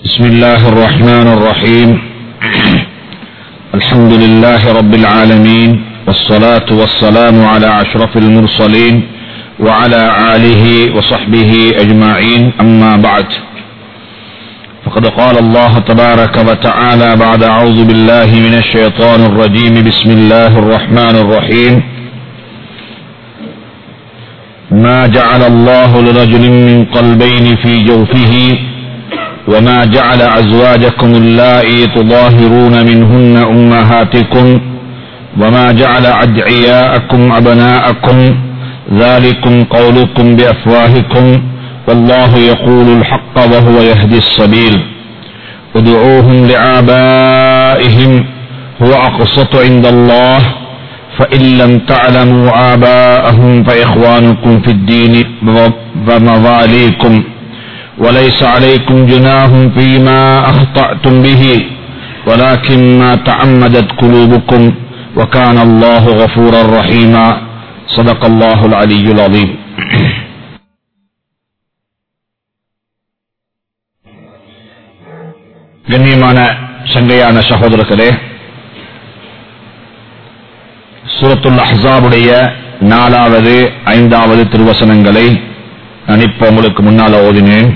بسم الله الرحمن الرحيم الحمد لله رب العالمين والصلاة والسلام على أشرف المرسلين وعلى آله وصحبه أجمعين أما بعد فقد قال الله تبارك وتعالى بعد أعوذ بالله من الشيطان الرجيم بسم الله الرحمن الرحيم ما جعل الله لرجل من قلبين في جوفه وما جعل أزواجكم اللائي تظاهرون منهن أمهاتكم وما جعل أدعياءكم أبناءكم ذلكم قولكم بأفواهكم والله يقول الحق وهو يهدي السبيل ادعوهم لآبائهم هو أقسط عند الله فإن لم تعلموا آباءهم فإخوانكم في الدين ومواليكم وليس عليكم جناح فيما أخطأتم به ولكن ما تعمدت قلوبكم وكان الله غفورا رحيما صدق الله العلي العظيم கண்ணியமான சங்கையான சகோதரர்களே சூரத்துல் அஹ்ஸாபுடைய நாலாவது ஐந்தாவது திருவசனங்களை நான் இப்ப உங்களுக்கு முன்னால ஓதினேன்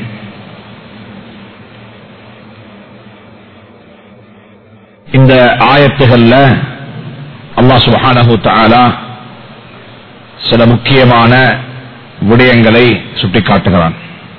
இந்த ஆயத்துகள்ல அல்லாஹ் சுபஹானஹு தஆலா சில முக்கியமான விடயங்களை சுட்டிக்காட்டுகிறான்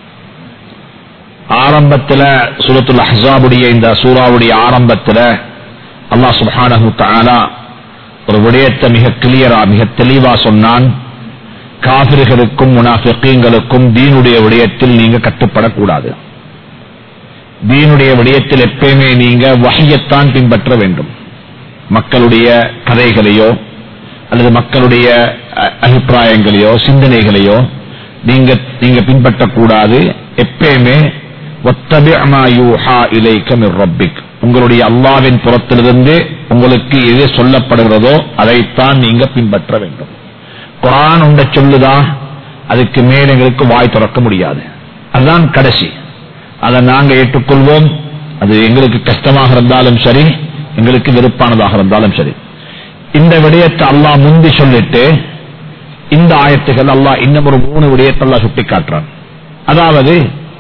ஆரம்பத்தில் சூரத்துல் அஹ்ஸாபுடைய இந்த சூறாவுடைய ஆரம்பத்தில் அல்லாஹ் சுபஹானஹு தஆலா ஒரு விடயத்தை மிக கிளியரா மிக தெளிவா சொன்னான் காபிர்களுக்கும் முனாஃபிகீங்களுக்கும் தீனுடைய விடயத்தில் நீங்க கட்டுப்படக்கூடாது தீனுடைய விடயத்தில் எப்பயுமே நீங்க வகையத்தான் பின்பற்ற வேண்டும் மக்களுடைய கதைகளையோ அல்லது மக்களுடைய அபிப்பிராயங்களையோ சிந்தனைகளையோ நீங்க நீங்க பின்பற்றக்கூடாது எப்பயுமே ரப்பிக் உங்களுடைய அல்லாவின் புறத்திலிருந்து உங்களுக்கு எது சொல்லப்படுகிறதோ அதைத்தான் நீங்க பின்பற்ற வேண்டும் குரான் உண்ட சொல்லுதா அதுக்கு மேல் எங்களுக்கு வாய் திறக்க முடியாது அதுதான் கடைசி அதை நாங்க ஏற்றுக்கொள்வோம் அது எங்களுக்கு கஷ்டமாக இருந்தாலும் சரி எங்களுக்கு வெறுப்பானதாக இருந்தாலும் சரி இந்த விடயத்தை அல்லாஹ் முந்தி சொல்லிட்டு இந்த ஆயத்துகள் அல்லாஹ் இன்னும் ஒரு மூணு விடயத்தை அல்லாஹ் சுட்டி காட்டுறான் அதாவது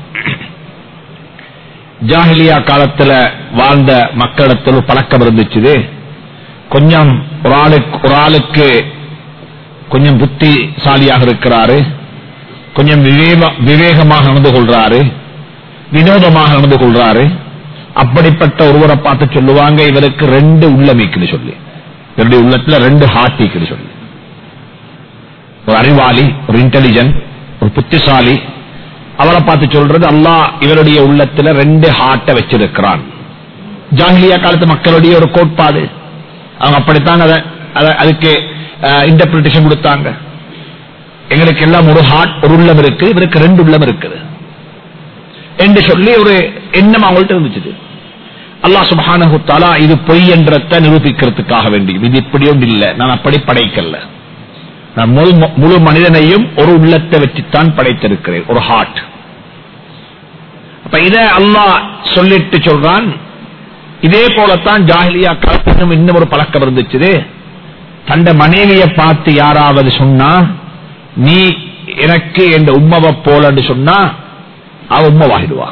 ஜாஹிலியா காலத்துல வாழ்ந்த மக்களிடத்தில் ஒரு பழக்கம் இருந்துச்சு கொஞ்சம் ஒரு ஆளுக்கு ஒரு ஆளுக்கு கொஞ்சம் புத்திசாலியாக இருக்கிறாரு கொஞ்சம் விவேகமாக நடந்து கொள்றாரு வினோதமாக நடந்து கொள்றாரு அப்படிப்பட்ட ஒருவரை பார்த்து சொல்லுவாங்க இவருக்கு ரெண்டு உள்ளமைக்குன்னு சொல்லி இவருடைய உள்ளத்துல ரெண்டு ஹார்ட் இருக்குன்னு சொல்லி ஒரு அறிவாளி ஒரு இன்டெலிஜென்ட் ஒரு புத்திசாலி அவரை பார்த்து சொல்றது அல்லா இவருடைய உள்ளத்துல ரெண்டு ஹார்ட்டை வச்சிருக்கிறான் ஜாகிலியா காலத்து மக்களுடைய ஒரு கோட்பாடு அவங்க அப்படித்தான் அதுக்கு இன்டர்பிரிட்டேஷன் கொடுத்தாங்க எங்களுக்கு எல்லாம் ஒரு ஹார்ட் ஒரு உள்ளம் இருக்கு இவருக்கு ரெண்டு உள்ளம் இருக்குது என்று சொல்லி ஒரு எண்ணம் அவங்கள்ட்ட இருந்துச்சு அல்லா சுபானகுத்தாலா இது பொய் என்றத்தை நிரூபிக்கிறதுக்காக வேண்டி இது இப்படி ஒன்று இல்லை நான் அப்படி படைக்கல நான் முழு மனிதனையும் ஒரு உள்ளத்தை வச்சுத்தான் படைத்திருக்கிறேன் ஒரு ஹார்ட் அப்ப இத அல்லாஹ் சொல்லிட்டு சொல்றான் இதே போலத்தான் ஜாஹிலியா காலத்திலும் இன்னும் ஒரு பழக்கம் இருந்துச்சு தந்த மனைவியை பார்த்து யாராவது சொன்னா நீ எனக்கு என் உம்மவை போலன்னு சொன்னா அவ உம்மவாகிடுவா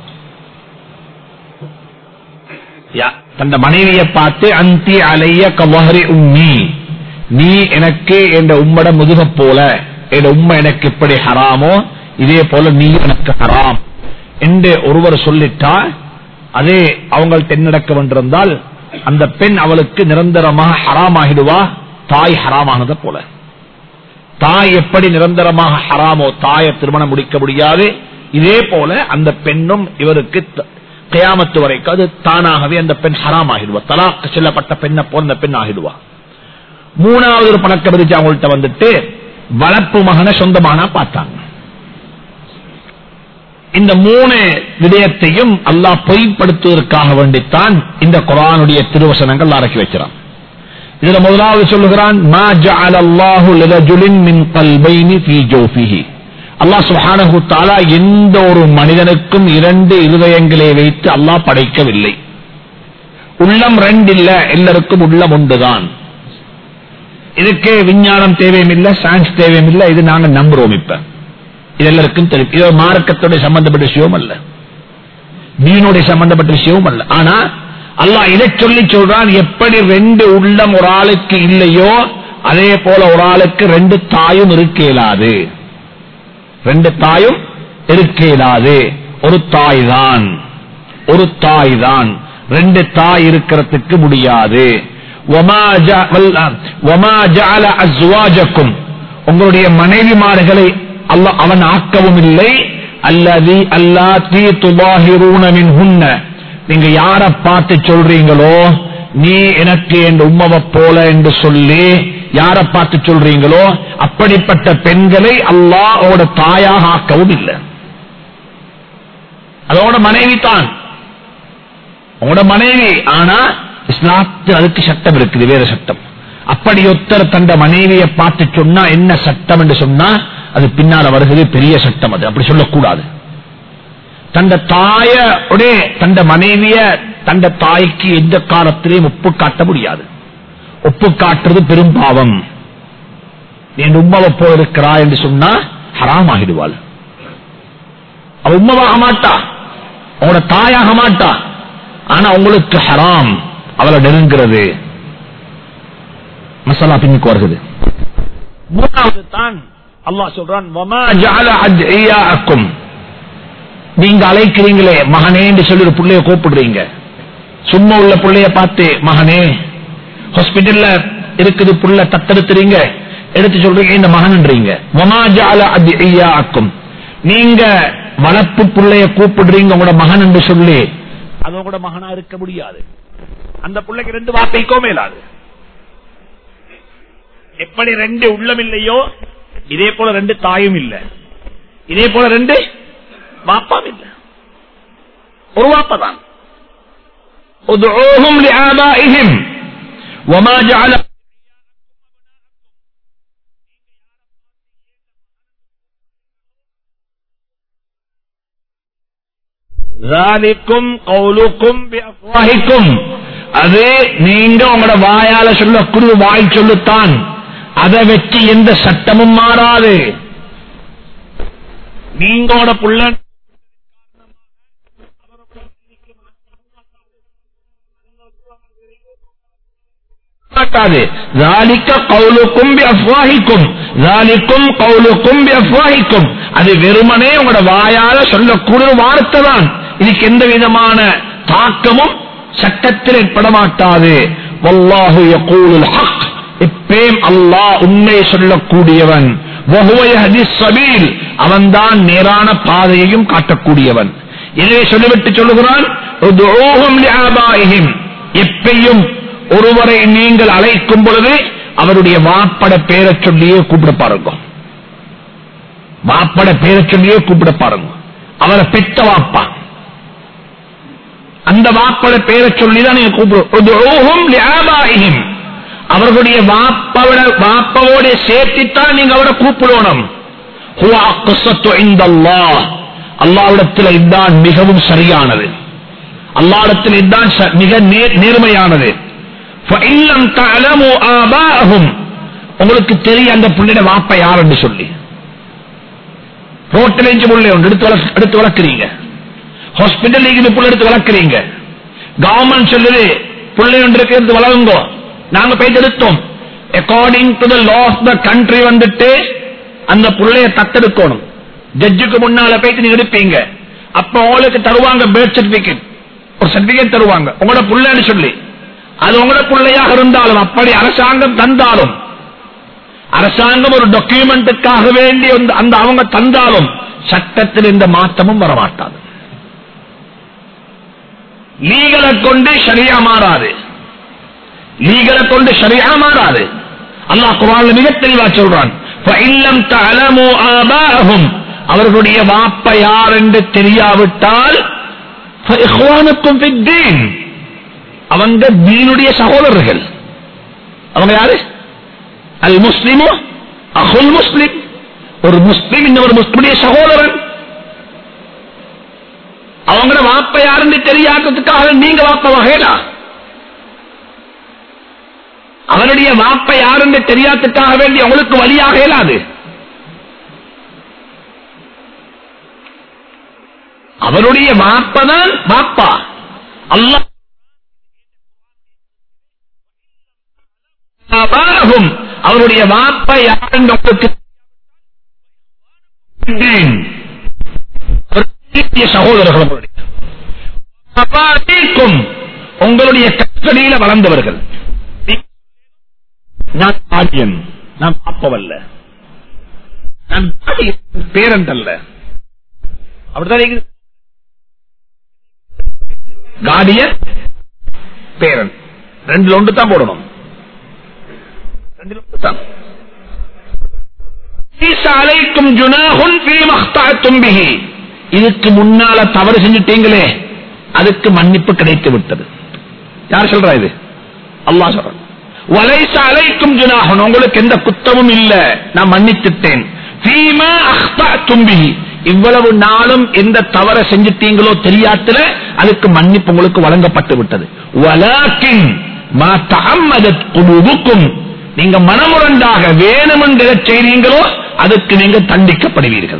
தந்த மனைவியை பார்த்து அந்தி அலைய கவஹரி உம்மி நீ எனக்கு என் உம்மட முதுக போல என் உண்மை எனக்கு எப்படி ஹராமோ இதே போல நீ எனக்கு ஹராம் என்று ஒருவர் சொல்லிட்டா அதே அவங்கள்ட்ட என்ன நடக்க வேண்டியிருந்தால் அந்த பெண் அவளுக்கு நிரந்தரமாக ஹராமாகிடுவா தாய் ஹராமானதை போல தாய் எப்படி நிரந்தரமாக ஹராமோ தாயை திருமணம் முடிக்க முடியாது இதே போல அந்த பெண்ணும் இவருக்கு கயாமத்து வரைக்கும் அது தானாகவே அந்த பெண் ஹராம் ஆகிடுவா தலாக்கு செல்லப்பட்ட பெண்ணை போல அந்த பெண் ஆகிடுவா மூணாவது ஒரு பழக்கம் இருந்துச்சு அவங்கள்ட்ட வந்துட்டு வளர்ப்பு மகனை சொந்தமானா பார்த்தாங்க இந்த மூணு விடயத்தையும் அல்லாஹ் பொய்ப்படுத்துவதற்காக வேண்டித்தான் இந்த குரானுடைய திருவசனங்கள் அரக்கி வைக்கிறான் இதுல முதலாவது சொல்லுகிறான் மா ஜஅல அல்லாஹு லிரஜுலின் மின் கல்பைனி ஃபீ ஜௌஃபிஹி அல்லாஹ் சுப்ஹானஹு தஆலா எந்த ஒரு மனிதனுக்கும் இரண்டு இருதயங்களை வைத்து அல்லாஹ் படைக்கவில்லை உள்ளம் ரெண்டு இல்ல எல்லாருக்கும் உள்ளம் ஒன்றுதான் இதுக்கு விஞ்ஞானம் தேவையுமில்லை சயின்ஸ் தேவையுமில்லை இது நாங்க நம்புறோம் இப்ப இது எல்லாருக்கும் தெரியும் இது ஒரு மார்க்கத்தோட சம்பந்தப்பட்ட விஷயம் அல்ல தீனுடைய சம்பந்தப்பட்ட விஷயமும் அல்ல ஆனா அல்லாஹ் இதை சொல்லி சொல்றான் எப்படி ரெண்டு உள்ளம் ஒரு ஆளுக்கு இல்லையோ அதே போல ஒரு ஆளுக்கு ரெண்டு தாயும் இருக்க இயலாது ரெண்டு தாயும் இருக்க இயலாது ஒரு தாய் தான் ஒரு தாய் தான் ரெண்டு தாய் இருக்கிறதுக்கு முடியாது وَمَا جَعَ- وَالْ- وَمَا جَعَلَ أَزْوَاجَكُمْ உங்களுடைய மனைவிமார்களை அல்லாஹ் அவன் ஆக்கவும் இல்லை அல்லதி அல்லாத்தி துபாஹிரூன மின்ஹுன்ன நீங்க யார பார்த்து சொல்றீங்களோ நீ எனக்கு என் உம்மவை போல என்று சொல்லி யார பார்த்து சொல்றீங்களோ அப்படிப்பட்ட பெண்களை அல்லாஹ் அவட தாயாக ஆக்கவும் இல்லை அதோட மனைவி தான் உங்களோட மனைவி ஆனா இஸ்லாத்தில் அதுக்கு சட்டம் இருக்குது வேற சட்டம் அப்படி ஒருத்தர் தந்த மனைவியை பார்த்து சொன்னா என்ன சட்டம் என்று சொன்னா அது பின்னால வருகிறது பெரிய சட்டம் அது அப்படி சொல்லக்கூடாது தந்த தாய உடே தந்த மனைவிய தந்த தாய்க்கு எந்த காலத்திலையும் ஒப்பு காட்ட முடியாது ஒப்பு காட்டுறது பெரும் பாவம் நீ என் உம்மவை போல இருக்கிறா என்று சொன்னா ஹராம் ஆகிடுவாள் அவ உம்மவாக மாட்டா அவங்களோட தாயாக மாட்டா ஆனா உங்களுக்கு ஹராம் அவளை நெருங்கிறது மசாலா பின்னுக்கு வருகிறது மூணாவது தான் அல்லாஹ் சொல்றான் "வமா ஜஅல அத்இயாஅக்கும்." நீங்க அழைக்கிறீங்களே மகனே என்று சொல்லி ஒரு புள்ளைய கூப்பிடுறீங்க சும்மா உள்ள புள்ளைய பார்த்து மகனே ஹாஸ்பிட்டல்ல இருக்குது புள்ள தத்தெடுத்துறீங்க எடுத்து சொல்றீங்க இந்த மகன்ன்றீங்க "வமா ஜஅல அத்இயாஅக்கும்." நீங்க வளர்ப்பு புள்ளைய கூப்பிடுறீங்க உங்களோட மகன் என்று சொல்லி அது உங்களோட மகனா இருக்க முடியாது அந்த பிள்ளைக்கு ரெண்டு வார்த்தைக்கோ மேலாது எப்படி ரெண்டு உள்ளம் இல்லையோ இதே போல ரெண்டு தாயும் இல்ல இதே போல ரெண்டு வாப்பாவும் இல்ல ஒரு வாப்பா தான் ادعوهم لآبائهم وما جعل ذلكم قولكم بأفواهكم அது நீங்க உங்களோட வாயால சொல்லக்கூடிய வாய் சொல்லுத்தான் அதை வச்சு எந்த சட்டமும் மாறாது நீங்களோட புள்ள மாட்டாது ذَلِكَ قَوْلُكُمْ بِأَفْوَاهِكُمْ ذَلِكُمْ قَوْلُكُمْ بِأَفْوَاهِكُمْ அது வெறுமனே உங்களோட வாயால சொல்லக்கூடிய வார்த்தை தான் இதுக்கு எந்த விதமான தாக்கமும் சட்டத்தில் ஏற்பட மாட்டாது வல்லாஹு யகூலுல் ஹக் இப்பேம் அல்லாஹ் உண்மை சொல்லக்கூடியவன் வஹுவ யஹ்திஸ் ஸபீல் அவன்தான் நேரான பாதையையும் காட்டக்கூடியவன் எனவே சொல்லிவிட்டு சொல்லுகிறான் உதுஊஹும் லிஆபாயிஹிம் எப்பையும் ஒருவரை நீங்கள் அழைக்கும் பொழுது அவருடைய வாப்பட பேரை சொல்லியே கூப்பிட பாருங்க வாப்பட பேரை சொல்லியே கூப்பிட பாருங்க அவரை பெற்ற வாப்பா அந்த வாப்பட பேரை சொல்லிதான் நீங்க கூப்பிடுவோம் அவர்களுடைய வாப்பவட வாப்பவோட சேர்த்துத்தான் நீங்க அவரை கூப்பிடணும் ஹுவா அக்ஸத்து இந்தல்லாஹ். அல்லாஹ்விடத்தில் இதுதான் மிகவும் சரியானது அல்லாஹ்விடத்தில் இதுதான் ச- மிக நேர்- நேர்மையானது فَإِن لَّمْ تَعْلَمُوا آبَاءَهُمْ உங்களுக்கு தெரியும் அந்த புள்ளைய வாப்ப யார் என்று சொல்லி ரோட்டில் இஞ்சு புள்ளை ஒன்று எடுத்து வளர்க்க- எடுத்து வளர்க்குறீங்க ஹாஸ்பிட்டல் இருந்து புள்ள எடுத்து வளர்க்குறீங்க கவர்மெண்ட் சொல்லுது புள்ளை ஒன்று இருக்கு எடுத்து வளருங்கோ நாங்க போய் எடுத்தோம் according to the law of the country வந்துட்டு அந்த புள்ளைய தத்தெடுக்கணும் ஜட்ஜுக்கு முன்னால போயிட்டு நீங்க எடுப்பீங்க அப்ப உங்களுக்கு தருவாங்க பேர்த் சர்டிபிகேட் ஒரு சர்டிபிகேட் தருவாங்க உங்களோட புள்ளைன்னு சொல்லி அது உங்களோட பிள்ளையாக இருந்தாலும் அப்படி அரசாங்கம் தந்தாலும் அரசாங்கம் ஒரு டாக்குமெண்ட்டுக்காக வேண்டி அந்த- அந்த அவங்க தந்தாலும் சட்டத்தில் இந்த மாற்றமும் வரமாட்டாது லீகலை கொண்டு சரியா மாறாது லீகலை கொண்டு சரியா மாறாது அல்லாஹ் குரான்ல மிக தெளிவா சொல்றான் فَإِلَّمْ تَعْلَمُوا آبَاءَهُمْ அவர்களுடைய வாப்ப யார் என்று தெரியாவிட்டால் فَإِخْوَانُكُمْ فِي الدِّينِ அவங்க தீனுடைய சகோதரர்கள் அவங்க யாரு அல் முஸ்லிமு அஹுல் முஸ்லிம் ஒரு முஸ்லிம் இன்னொரு முஸ்லிமுடைய சகோதரன் அவங்கள வாப்ப யாருன்னு தெரியாததுக்காக நீங்க வாப்ப வகையிலா அவனுடைய வாப்ப யாருன்னு தெரியாததுக்காக வேண்டி உங்களுக்கு வழியாக இயலாது அவருடைய வாப்பதான் வாப்பா அல்லாஹ் அபாகும். அவருடைய வாப்ப யாருன்னு உங்களுக்கு ஒரு பெரிய சகோதரர்கள் உங்களுடைய. அபாதீக்கும். உங்களுடைய கஸ்டடியில வளர்ந்தவர்கள் நான் ஆடியன் நான் பாப்பவல்ல நான் பாடியன் பேரன் அல்ல அப்படிதான் இருக்குது. கார்டியன் பேரன் ரெண்டுல ஒன்று தான் போடணும் ரெண்டுல ஒன்று தான் ليس عليكم جناح فيما اخطأتم به. இதுக்கு முன்னால தவறு செஞ்சுட்டீங்களே அதுக்கு மன்னிப்பு கிடைத்து விட்டது யார் சொல்றா இது அல்லாஹ் சொல்றான் வலைச அலைக்கும் ஜுனாஹுன் உங்களுக்கு எந்த குத்தமும் இல்ல நான் மன்னித்துட்டேன் ஃபீமா அஹ்தஅத்தும் பிஹி. இவ்வளவு நாளும் எந்த தவற செஞ்சிட்டீங்களோ தெரியாத்துல அதுக்கு மன்னிப்பு உங்களுக்கு வழங்கப்பட்டு விட்டது வலாக்கின் மா தஅம்மதத் குலூபுக்கும் நீங்க மனமுரண்டாக வேணுமென்ற செய்றீங்களோ அதுக்கு நீங்க தண்டிக்கப்படுவீர்கள்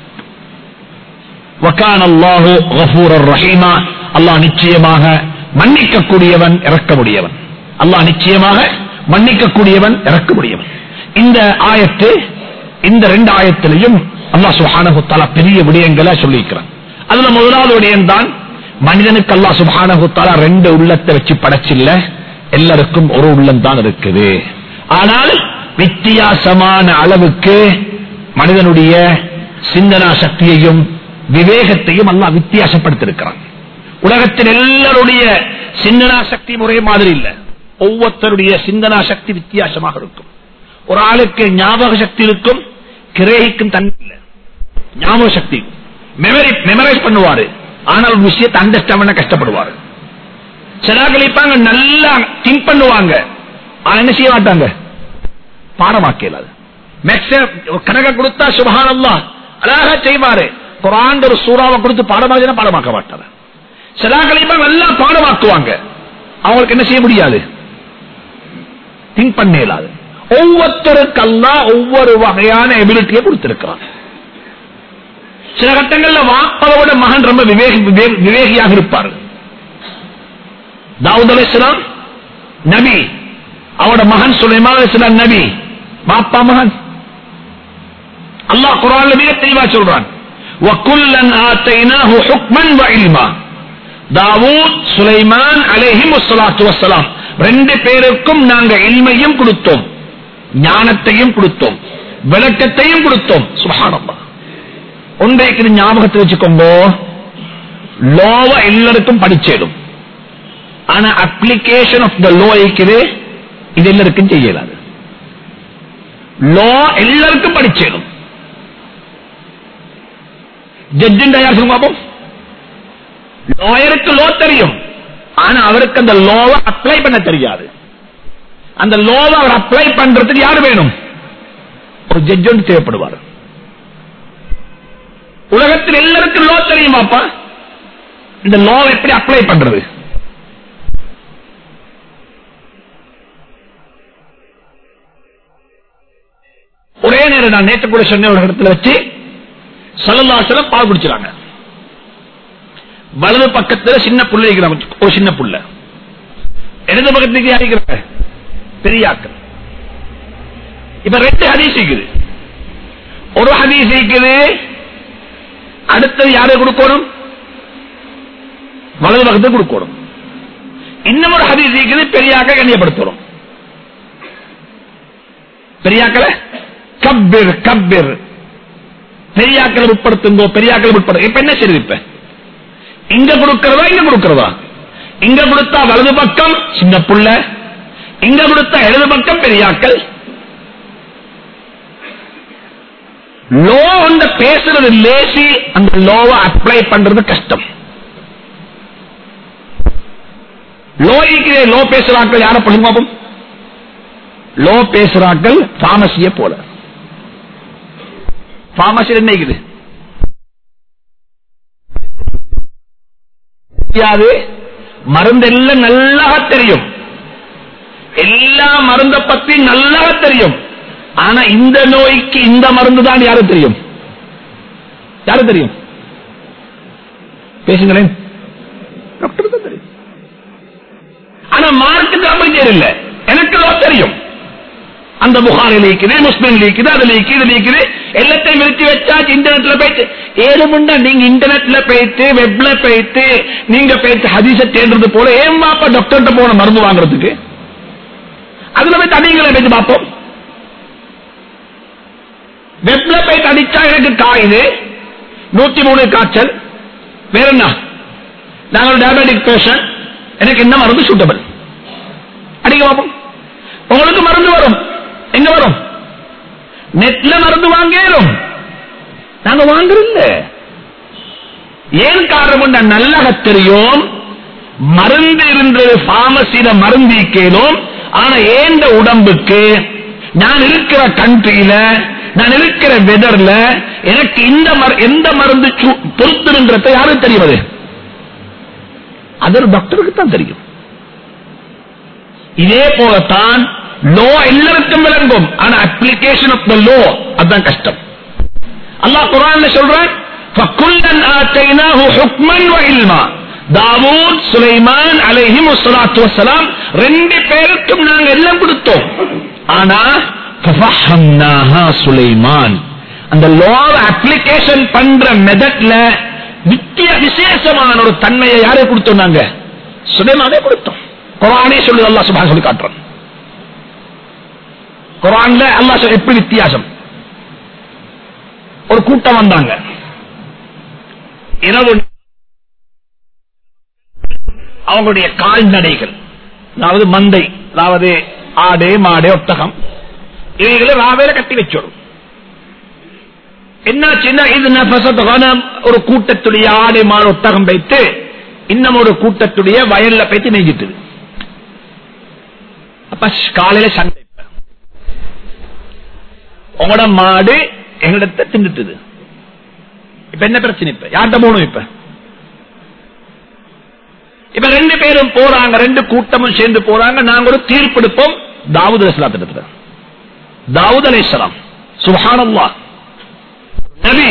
வக்கான் அல்லாஹு கஃபூரர் ரஹீமா அல்லாஹ் நிச்சயமாக மன்னிக்கக்கூடியவன் இறக்கமுடையவன் அல்லாஹ் நிச்சயமாக மன்னிக்கக்கூடியவன் இறக்கமுடையவன் இந்த ஆயத்து இந்த ரெண்டு ஆயத்திலையும் அல்லாஹ் சுப்ஹானஹு தஆலா பெரிய விடயங்களை சொல்லியிருக்கிறான் அதுல முதலாவது விடயம் தான் மனிதனுக்கு அல்லாஹ் சுப்ஹானஹு தஆலா ரெண்டு உள்ளத்தை வச்சு படைச்சில்ல எல்லாருக்கும் ஒரு உள்ளம் தான் இருக்குது ஆனால் வித்தியாசமான அளவுக்கு மனிதனுடைய சிந்தனா சக்தியையும் விவேகத்தையும் அல்லாஹ் வித்தியாசப்படுத்திருக்கிறான் உலகத்தில் எல்லாருடைய சிந்தனா சக்தி ஒரே மாதிரி இல்ல ஒவ்வொருத்தருடைய சிந்தனா சக்தி வித்தியாசமாக இருக்கும் ஒரு ஆளுக்கு ஞாபக சக்தி இருக்கும் கிரகிக்கும் தன்மை இல்லை ஞாபக சக்தி மெமரி மெமரைஸ் பண்ணுவாரு ஆனால் ஒரு விஷயத்தை அண்டர்ஸ்டாண்ட் பண்ண கஷ்டப்படுவாரு சிலாக்கள் இருப்பாங்க நல்லா திங்க் பண்ணுவாங்க ஆனா என்ன செய்ய மாட்டாங்க பாடமாக்கலாது கணக்க கொடுத்தா சுபகானல்லா அழகா செய்வாரு குரான் ஒரு சூறாவை கொடுத்து பாடமாக்கினா பாடமாக்க மாட்டாங்க சிலாக்கள் இருப்பாங்க நல்லா பாடமாக்குவாங்க அவங்களுக்கு என்ன செய்ய முடியாது திங்க் பண்ண இயலாது ஒவ்வொருத்தருக்கெல்லாம் ஒவ்வொரு வகையான எபிலிட்டியை கொடுத்திருக்கிறான் சில கட்டங்கள்ல வாப்பதோட மகன் ரொம்ப விவேகி விவே- விவேகியாக இருப்பார் தாவூத் அலைஹிஸ்ஸலாம் நபி அவரோட மகன் சுலைமான் அலைஹிஸ்ஸலாம் நபி பாப்பா மகன் அல்லாஹ் குர்ஆன்ல மிக தெளிவா சொல்றான் وَكُلًّا آتَيْنَاهُ حُكْمًا وَعِلْمًا தாவூத் சுலைமான் அலைஹிம் வஸ்ஸலாத்து வஸ்ஸலாம் ரெண்டு பேருக்கும் நாங்க இல்மையும் கொடுத்தோம் ஞானத்தையும் கொடுத்தோம் விளக்கத்தையும் கொடுத்தோம் சுபஹானல்லாஹ் ஒன்றைக்கு இது ஞாபகத்தில் வச்சுக்கோங்க லோவ எல்லாருக்கும் படிச்சேடும் ஆனா அப்ளிகேஷன் ஆஃப் த லோ இருக்குது இது எல்லாருக்கும் செய்யலாது லோ எல்லாருக்கும் படிச்சேடும் ஜட்ஜின் யார் சொல்லுங்க பாப்போம் லாயருக்கு லோ தெரியும் ஆனா அவருக்கு அந்த லோவை அப்ளை பண்ண தெரியாது அந்த லோவை அவர் அப்ளை பண்றதுக்கு யாரு வேணும் ஒரு ஜட்ஜ் ஒன்று தேவைப்படுவார் உலகத்தில் எல்லாருக்கும் லோ தெரியுமாப்பா இந்த லோவை எப்படி அப்ளை பண்றது ஒரே நேரம் நான் நேற்று கூட சொன்ன ஒரு இடத்துல வச்சு சல்லல்லாசலம் பால் குடிச்சாங்க வலது பக்கத்துல சின்ன புள்ள இருக்கிறாங்க ஒரு சின்ன புள்ள இடது பக்கத்துக்கு யாரிக்கிற பெரியாக்கள் இப்ப ரெண்டு ஹதீஸ் இருக்குது ஒரு ஹதீஸ் இருக்குது அடுத்தது யாரு கொடுக்கணும் வலது பக்கத்துக்கு கொடுக்கணும் இன்னும் ஒரு ஹதீஸ் இருக்குது பெரியாக்க கண்ணியப்படுத்தணும் பெரியாக்களை கப்பிர் கப்பிர் பெரியாக்களை உட்படுத்துங்கோ பெரியாக்களை உட்படுத்த இப்ப என்ன செய்யுது இப்ப இங்க கொடுக்கிறதா இங்க கொடுக்கிறதா இங்க கொடுத்தா வலது பக்கம் சின்ன புள்ள இங்க கொடுத்தா இடது பக்கம் பெரியாக்கள் லோ அந்த பேசுறது லேசி அந்த லோவை அப்ளை பண்றது கஷ்டம் லோ இருக்கிற லோ பேசுறாக்கள் யார பண்ணுங்க பாப்போம் லோ பேசுறாக்கள் தாமசிய போல பார்மசியில் என்ன இருக்குது தெரியாது மருந்து எல்லாம் நல்லா தெரியும் எல்லா மருந்த பத்தி நல்லா தெரியும் ஆனா இந்த நோய்க்கு இந்த மருந்து தான் யாரும் தெரியும் யாரு தெரியும் பேசுங்களேன் டாக்டர் தான் தெரியும் ஆனா மார்க்கு அப்படி தெரியல எனக்கு தான் தெரியும் அந்த புகாரில் இருக்குது முஸ்லிம் இருக்குது அதுல இருக்குது இதுல இருக்குது எல்லாத்தையும் விரிச்சு வச்சாச்சு இன்டர்நெட்ல போயிட்டு ஏழு முண்டா நீங்க இன்டர்நெட்ல போயிட்டு வெப்ல போயிட்டு நீங்க போயிட்டு ஹதீச தேடுறது போல ஏன் பாப்பா டாக்டர்கிட்ட போன மருந்து வாங்குறதுக்கு அதுல போய் தனிங்களை போயிட்டு பார்ப்போம் வெப்ல போயிட்டு அடிச்சா எனக்கு காயுது நூத்தி மூணு காய்ச்சல் வேற என்ன நாங்கள் டயபெட்டிக் பேஷண்ட் எனக்கு என்ன மருந்து சூட்டபிள் அடிக்க பார்ப்போம் உங்களுக்கு மருந்து வரும் எங்க வரும் நெட்ல மருந்து வாங்கலும் நாங்க வாங்குறோம் ஏன் காரணம் நல்லா தெரியும் மருந்து இருந்தது பார்மசியில மருந்து கேளும் ஆனா ஏந்த உடம்புக்கு நான் இருக்கிற கண்ட்ரியில நான் இருக்கிற வெதர்ல எனக்கு இந்த மரு- எந்த மருந்து பொருத்துன்றத யாருக்கு தெரிவது அது ஒரு டாக்டருக்கு தான் தெரியும் இதே போலத்தான் லோ எல்லாருக்கும் விளங்கும் ஆனா அப்ளிகேஷன் ஆஃப் த லோ அதுதான் கஷ்டம் அல்லாஹ் குரான்ல சொல்றான் فَكُلًّا آتَيْنَاهُ حُكْمًا وَعِلْمًا தாவூத் சுலைமான் அலைஹிம் வஸ்ஸலாத்து வஸ்ஸலாம் ரெண்டு பேருக்கும் நாங்க எல்லாம் கொடுத்தோம் ஆனா فَفَحَّمْنَاهَا சுலைமான் அந்த லோ அப்ளிகேஷன் பண்ற மெதட்ல வித்திய விசேஷமான ஒரு தன்மையை யாரை கொடுத்தோம் நாங்க சுலைமானே கொடுத்தோம் குரானே சொல்லு அல்லாஹ் சுப்ஹானஹு சொல்லி காட்டுறான் குரான்ல அல்லாஹ் சொல்ல எப்படி வித்தியாசம் ஒரு கூட்டம் வந்தாங்க இரவு அவங்களுடைய கால்நடைகள் அதாவது மந்தை அதாவது ஆடு மாடு ஒட்டகம் இவைகளை ராவேல கட்டி வச்சிடும் என்னாச்சுன்னா இது நஃபசத் கனம் ஒரு கூட்டத்துடைய ஆடு மாடு ஒட்டகம் வைத்து இன்னும் ஒரு கூட்டத்துடைய வயல்ல போயிட்டு நெஞ்சிட்டுது அப்ப காலையில சண்டை உங்களோட மாடு எங்களிடத்த தின்னுட்டுது இப்ப என்ன பிரச்சனை இப்ப யார்கிட்ட போகணும் இப்ப இப்ப ரெண்டு பேரும் போறாங்க ரெண்டு கூட்டமும் சேர்ந்து போறாங்க நாங்க ஒரு தீர்ப்பெடுப்போம் தாவூத் அலிஸ்லாத்திட்ட தாவூத் அலிஸ்லாம் சுஹானல்லா நபி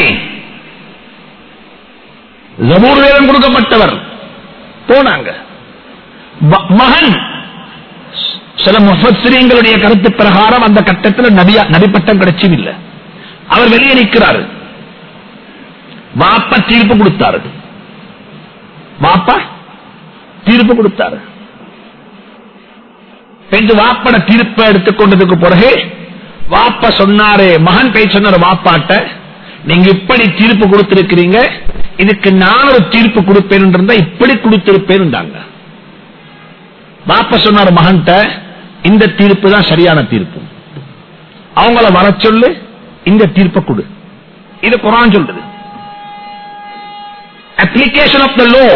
ஜபூர் வேதம் கொடுக்கப்பட்டவர் போனாங்க ம- மகன் சில முஃபஸ்ரீங்களுடைய கருத்து பிரகாரம் அந்த கட்டத்தில் நபியா நபிப்பட்டம் கிடைச்சும் இல்லை அவர் வெளியே நிற்கிறாரு வாப்பா தீர்ப்பு கொடுத்தாரு வாப்பா தீர்ப்பு கொடுத்தாரு பெஞ்சு வாப்பட தீர்ப்பை எடுத்துக்கொண்டதுக்கு பிறகு வாப்பா சொன்னாரு மகன் பேய் சொன்னாரு வாப்பாட்ட நீங்க இப்படி தீர்ப்பு கொடுத்திருக்கிறீங்க இதுக்கு நான் ஒரு தீர்ப்பு கொடுப்பேன் இருந்தா இப்படி கொடுத்திருப்பேன் வாப்பா சொன்னாரு மகன்கிட்ட இந்த தீர்ப்பு தான் சரியான தீர்ப்பு அவங்கள வர சொல்லு இந்த தீர்ப்பை கொடு இது குரான் சொல்றது அப்ளிகேஷன் ஆஃப் த லோ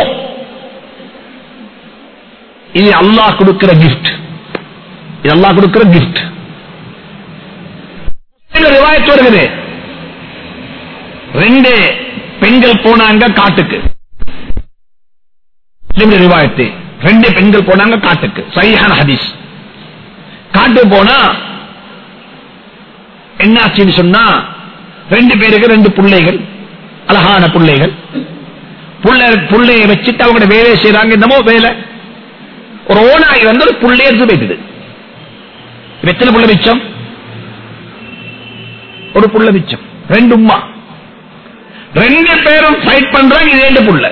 இது அல்லாஹ் கொடுக்கிற கிஃப்ட் இது அல்லாஹ் கொடுக்கிற கிஃப்ட் ரிவாயத்து வருகிறது ரெண்டு பெண்கள் போனாங்க காட்டுக்கு முஸ்லிம் ரிவாயத்து ரெண்டு பெண்கள் போனாங்க காட்டுக்கு சரியான ஹதீஸ் காட்டு போனா என்னாச்சுன்னு சொன்னா ரெண்டு பேருக்கு ரெண்டு பிள்ளைகள் அழகான பிள்ளைகள் புள்ள புள்ளைய வச்சுட்டு அவங்க வேலையை செய்யறாங்க என்னமோ வேலை ஒரு ஓனாய் வந்து ஒரு புள்ளைய எடுத்து போயிட்டுது இப்ப எத்தனை புள்ள மிச்சம் ஒரு புள்ள மிச்சம் ரெண்டு உம்மா ரெண்டு பேரும் ஃபைட் பண்றாங்க இது ரெண்டு புள்ள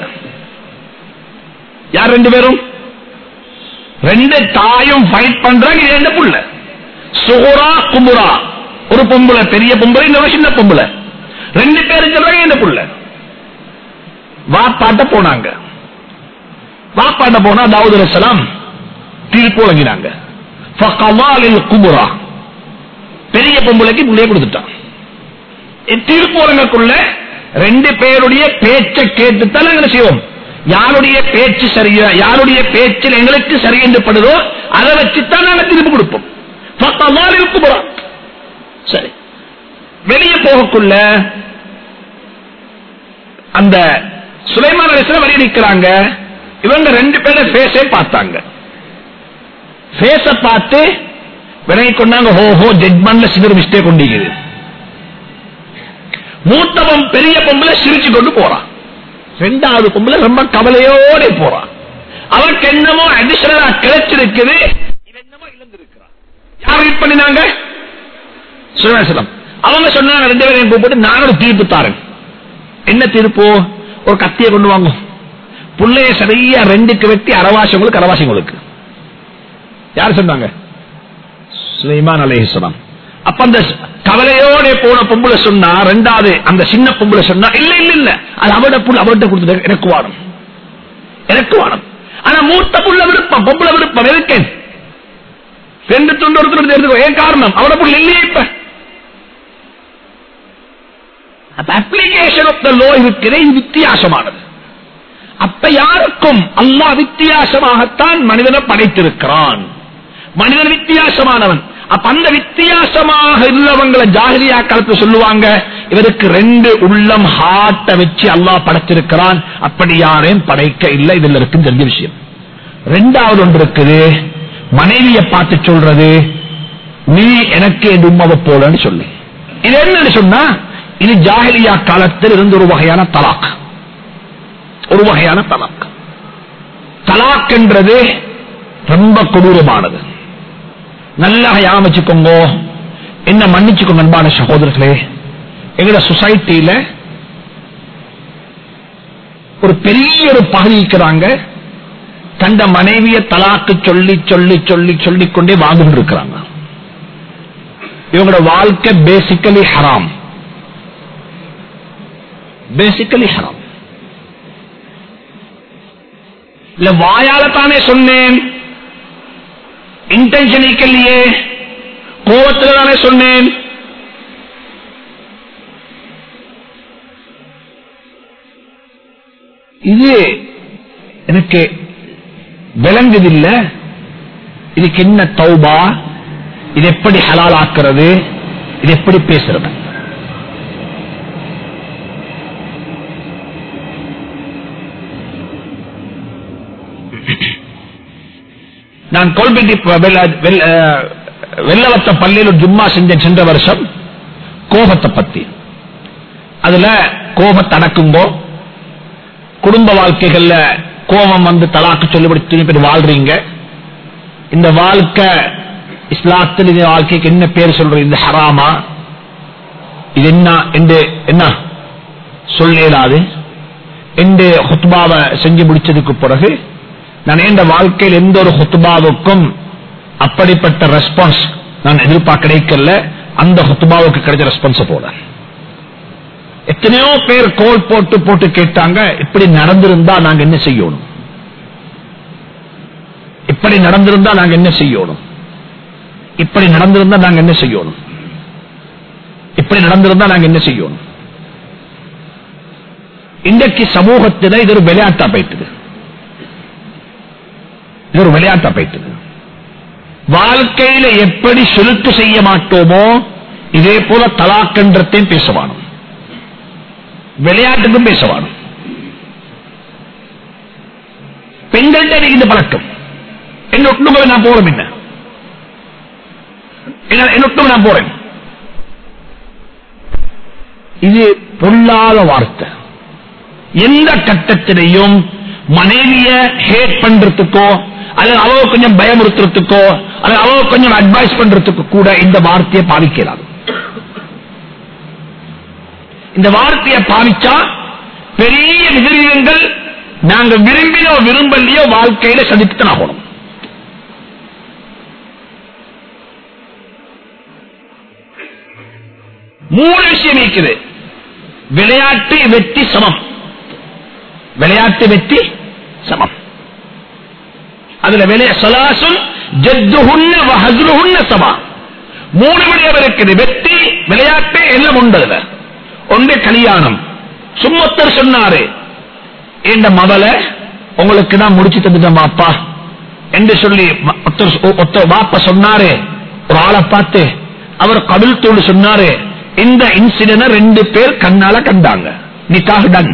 யார் ரெண்டு பேரும் ரெண்டு தாயும் ஃபைட் பண்றாங்க இது ரெண்டு புள்ள சுகுரா குமுரா ஒரு பொம்பளை பெரிய பொம்பளை இன்னொரு சின்ன பொம்பளை ரெண்டு பேரும் சொல்றாங்க இந்த புள்ள வாப்பாட்ட போனாங்க வாப்பாட்ட போனா தாவூத் அலைஹிஸ்ஸலாம் தீர்ப்பு வழங்கினாங்க ஃபகவாலில் குபுரா பெரிய பொம்பளைக்கு புள்ளைய கொடுத்துட்டான் தீர்ப்பு வழங்கக்குள்ள ரெண்டு பேருடைய பேச்சை கேட்டுத்தான் நாங்கள் செய்வோம் யாருடைய பேச்சு சரியா யாருடைய பேச்சில் எங்களுக்கு சரி என்று படுதோ அதை வச்சுத்தான் நாங்கள் தீர்ப்பு கொடுப்போம் ஃபகவாலில் குபுரா சரி வெளியே போகக்குள்ள அந்த சுலைமான் அலிஸ்லாம் வெளியே நிக்கிறாங்க இவங்க ரெண்டு பேரும் ஃபேஸே பார்த்தாங்க ஃபேஸ பார்த்து விலகி கொண்டாங்க ஹோ ஹோ ஜட்மெண்ட்ல சிதறு மிஸ்டேக் கொண்டிருக்குது மூத்தவன் பெரிய பொம்பளை சிரிச்சு கொண்டு போறான் ரெண்டாவது பொம்பளை ரொம்ப கவலையோட போறான் அவருக்கு என்னமோ அடிஷனலா கிடைச்சிருக்குது இவன் என்னமோ இழந்திருக்கிறான் யார் ரீட் பண்ணினாங்க சுரேசலம் அவங்க சொன்னாங்க ரெண்டு பேரையும் கூப்பிட்டு நான் ஒரு தீர்ப்பு தாரேன் என்ன தீர்ப்பு ஒரு கத்தியை கொண்டு வாங்க புள்ளைய சரியா ரெண்டுக்கு வெட்டி அரவாசங்களுக்கு அரவாசிங்களுக்கு யார் சொன்னாங்க சுலைமான் அலைஹிஸ்ஸலாம் அப்ப அந்த கவலையோட போன பொம்பளை சொன்னா ரெண்டாவது அந்த சின்ன பொம்பளை சொன்னா இல்ல இல்ல இல்ல அது அவட புள்ள அவர்கிட்ட கொடுத்தது எனக்கு வாடும் எனக்கு வாடும் ஆனா மூத்த புள்ள விருப்பம் பொம்பளை விருப்பம் இருக்கேன் ரெண்டு துண்டு ஒருத்தர் எடுத்துக்கோ ஏன் காரணம் அவட புள்ள இல்லையே இப்ப அப்ப அப்ளிகேஷன் ஆஃப் த லோ இருக்கிற இது வித்தியாசமானது அப்ப யாருக்கும் அல்லாஹ் வித்தியாசமாகத்தான் மனிதனை படைத்திருக்கிறான் மனிதன் வித்தியாசமானவன் அப்ப அந்த வித்தியாசமாக உள்ளவங்களை ஜாகிரியா காலத்து சொல்லுவாங்க இவருக்கு ரெண்டு உள்ளம் ஹார்ட்ட வச்சு அல்லாஹ் படைத்திருக்கிறான் அப்படி யாரையும் படைக்க இல்லை இதுல இருக்கு தெரிஞ்ச விஷயம் ரெண்டாவது ஒன்று இருக்குது மனைவியை பார்த்து சொல்றது நீ எனக்கு என் உண்மவை போலன்னு சொல்லி இது என்னன்னு சொன்னா இது ஜாகிலியா காலத்தில் இருந்த ஒரு வகையான தலாக் ஒரு வகையான தலாக் தலாக் என்றது ரொம்ப கொடூரமானது நல்லா யாமிச்சுக்கோங்க என்ன மன்னிச்சுக்கோங்க அன்பான சகோதரர்களே எங்களோட சொசைட்டியில ஒரு பெரிய ஒரு பகுதி இருக்கிறாங்க தந்த மனைவிய தலாக்கு சொல்லி சொல்லி சொல்லி சொல்லிக் கொண்டே வாழ்ந்துட்டு இருக்கிறாங்க இவங்களோட வாழ்க்கை பேசிக்கலி ஹராம் பேசிக்கலி ஹராம் இல்ல வாயால தானே சொன்னேன் இன்டென்ஷன் இல்லையே கோபத்தில் தானே சொன்னேன் இது எனக்கு விளங்குதில்ல இதுக்கு என்ன தௌபா இது எப்படி ஹலால் ஆக்குறது இது எப்படி பேசுறது நான் கோல்பெட்டி வெள்ளவத்த பள்ளியில் ஒரு ஜும்மா செஞ்சேன் சென்ற வருஷம் கோபத்தை பத்தி அதுல கோபத்தை அடக்கும்போ குடும்ப வாழ்க்கைகள்ல கோபம் வந்து தலாக்கு சொல்லிபடி திரும்பி பேர் வாழ்றீங்க இந்த வாழ்க்கை இஸ்லாத்தில் இந்த வாழ்க்கைக்கு என்ன பேர் சொல்றது இந்த ஹராமா இது என்ன என்று என்ன சொல்லிடாது என்று ஹுத்பாவை செஞ்சு முடிச்சதுக்கு பிறகு நான் இந்த வாழ்க்கையில் எந்த ஒரு ஹுத்துபாவுக்கும் அப்படிப்பட்ட ரெஸ்பான்ஸ் நான் எதிர்பார்க்க கிடைக்கல அந்த ஹுத்துபாவுக்கு கிடைச்ச ரெஸ்பான்ஸ் போல எத்தனையோ பேர் கோல் போட்டு போட்டு கேட்டாங்க இப்படி நடந்திருந்தா நாங்க என்ன செய்யணும் இப்படி நடந்திருந்தா நாங்க என்ன செய்யணும் இப்படி நடந்திருந்தா நாங்க என்ன செய்யணும் இப்படி நடந்திருந்தா நாங்க என்ன செய்யணும் இன்றைக்கு சமூகத்தில் இது ஒரு விளையாட்டா போயிட்டுது இது ஒரு விளையாட்டா போயிட்டது வாழ்க்கையில எப்படி சுருட்டு செய்ய மாட்டோமோ இதே போல தலாக்கன்றத்தையும் பேசவானும் விளையாட்டுக்கும் பேசவானும் பெண்கள்கிட்ட இந்த பழக்கம் என்ன ஒட்டுமே நான் போறேன் என்ன என்ன ஒட்டுமே நான் போறேன் இது பொல்லாத வார்த்தை எந்த கட்டத்திலையும் மனைவிய ஹேட் பண்றதுக்கோ அல்லது அவ கொஞ்சம் பயமுறுத்துறதுக்கோ அல்லது அவ கொஞ்சம் அட்வைஸ் பண்றதுக்கு கூட இந்த வார்த்தையை பாவிக்கிறார் இந்த வார்த்தையை பாவிச்சா பெரிய விதிரியங்கள் நாங்க விரும்பினோ விரும்பலையோ வாழ்க்கையில சந்தித்துத்தான் ஆகணும் மூணு விஷயம் இருக்குது விளையாட்டு வெற்றி சமம் விளையாட்டு வெற்றி சமம் அதுல விளைய சலாசுன் ஜத்துஹுன்ன வஹஸ்ருஹுன்ன சமா மூணு விடயம் இருக்குது வெற்றி விளையாட்டு எல்லாம் உண்டதுல ஒன்று கல்யாணம் சும்மத்தர் சொன்னாரு இந்த மவல உங்களுக்கு தான் முடிச்சு தந்துட்டோம் அப்பா என்று சொல்லி ஒருத்தர் ஒருத்தர் பாப்பா சொன்னாரு ஒரு ஆளை பார்த்து அவர் கபில் தோடு சொன்னாரு இந்த இன்சிடென்ட் ரெண்டு பேர் கண்ணால கண்டாங்க நிக்காக டன்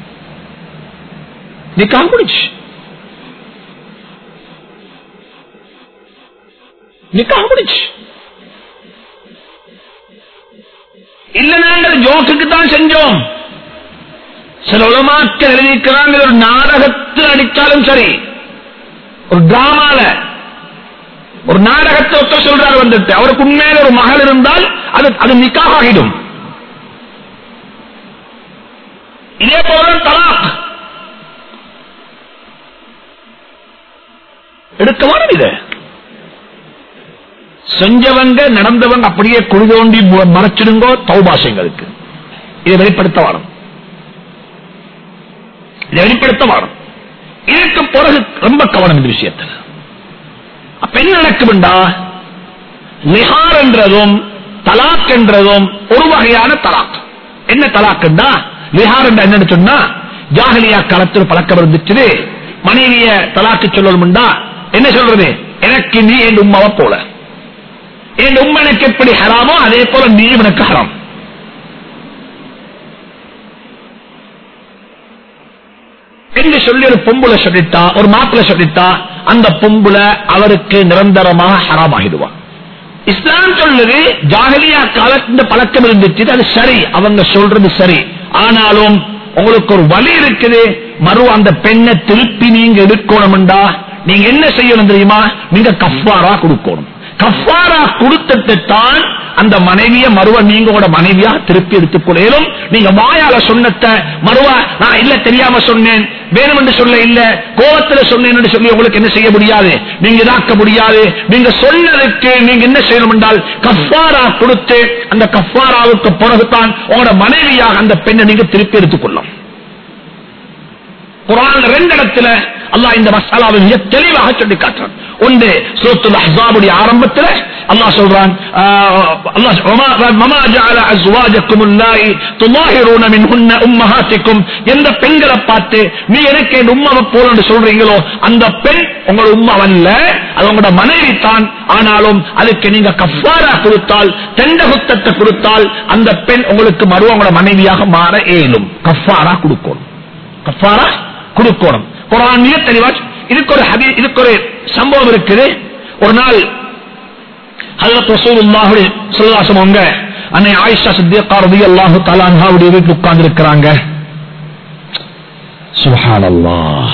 நிக்காக முடிச்சு நிக்காக முடிச்சு இல்ல நாங்கள் ஜோக்குக்கு தான் செஞ்சோம் சில உலமாக்கள் எழுதியிருக்கிறாங்க ஒரு நாடகத்தில் அடித்தாலும் சரி ஒரு டிராமால ஒரு நாடகத்தை ஒத்த சொல்றாரு வந்துட்டு அவருக்கு உண்மையில ஒரு மகள் இருந்தால் அது அது நிக்காக ஆகிடும் இதே போல தலாக் எடுக்க வேணும் இதை செஞ்சவங்க நடந்தவங்க அப்படியே குழி தோண்டி மு- மறைச்சிடுங்கோ தௌபாசங்களுக்கு இதை வெளிப்படுத்த வாரம் இதை வெளிப்படுத்த வாரம் இதற்கு பிறகு ரொம்ப கவனம் இந்த விஷயத்தில் அப்ப என்ன நடக்கும்டா நிஹார் என்றதும் தலாக் என்றதும் ஒரு வகையான தலாக் என்ன தலாக்குண்டா நிஹார் என்ற என்னன்னு சொன்னா ஜாகலியா காலத்தில் பழக்கம் இருந்துச்சு மனைவிய தலாக்கு சொல்லணும்டா என்ன சொல்றது எனக்கு நீ என் உம்மாவை போல என் உம்மை எனக்கு எப்படி ஹராமோ அதே போல நீ எனக்கு ஹராம் என்று சொல்லி ஒரு பொம்புல சொல்லிட்டா ஒரு மாப்பிள்ள சொல்லிட்டா அந்த பொம்புல அவருக்கு நிரந்தரமாக ஹராம் ஆகிடுவான் இஸ்லாம் சொல்லுது ஜாகலியா காலத்துல பழக்கம் இருந்துச்சு அது சரி அவங்க சொல்றது சரி ஆனாலும் உங்களுக்கு ஒரு வழி இருக்குது மறு அந்த பெண்ணை திருப்பி நீங்க எடுக்கணும்டா நீங்க என்ன செய்யணும் தெரியுமா நீங்க கஃபாரா கொடுக்கணும் கஃபாரா கொடுத்துட்டு தான் அந்த மனைவிய மறுவ நீங்களோட மனைவியா திருப்பி எடுத்துக்கொள்ளும் நீங்க வாயால சொன்னத மறுவா நான் இல்ல தெரியாம சொன்னேன் வேணும் என்று சொல்ல இல்ல கோபத்துல சொன்னேன் என்று சொல்லி உங்களுக்கு என்ன செய்ய முடியாது நீங்க இதாக்க முடியாது நீங்க சொன்னதுக்கு நீங்க என்ன செய்யணும் என்றால் கஃபாரா கொடுத்து அந்த கஃபாராவுக்கு பிறகுதான் உங்களோட மனைவியாக அந்த பெண்ணை நீங்க திருப்பி எடுத்துக்கொள்ளும் குரான் ரெண்டு இடத்துல அல்லாஹ் இந்த மசாலாவை மிக தெளிவாக சொல்லி காட்டுறான் ஒன்று சூரத்துல் அஹ்ஸாபுடைய ஆரம்பத்தில் அல்லாஹ் சொல்றான் ஆஹ், அல்லாஹ் வமா- வமா ஜஅல அஸ்வாஜக்கும் அல்லாஹி துமாஹிரூன மின்ஹுன்ன உம்மஹாத்திக்கும் எந்த பெண்களை பார்த்து நீ எனக்கு என் உம்மாவை போல என்று சொல்றீங்களோ அந்த பெண் உங்களோட உம்மாவல்ல அது உங்களோட மனைவி தான் ஆனாலும் அதுக்கு நீங்க கஃபாரா கொடுத்தால் தெண்டகுத்தத்தை கொடுத்தால் அந்த பெண் உங்களுக்கு மறுவ உங்களோட மனைவியாக மாற இயலும் கஃபாரா கொடுக்கணும் கஃபாரா கொடுக்கணும் குரான் மிக தெளிவா இதுக்கு ஒரு ஹதீ இதுக்கு ஒரு சம்பவம் இருக்குது ஒரு நாள் ஹஜரத் ரசூலுல்லாஹி ஸல்லல்லாஹு அலைஹி வஸல்லம் அவங்க அன்னை ஆயிஷா சித்திகா ரலியல்லாஹு தஆலா அன்ஹாவுடைய வீட்டில் உட்கார்ந்து இருக்கிறாங்க சுப்ஹானல்லாஹ்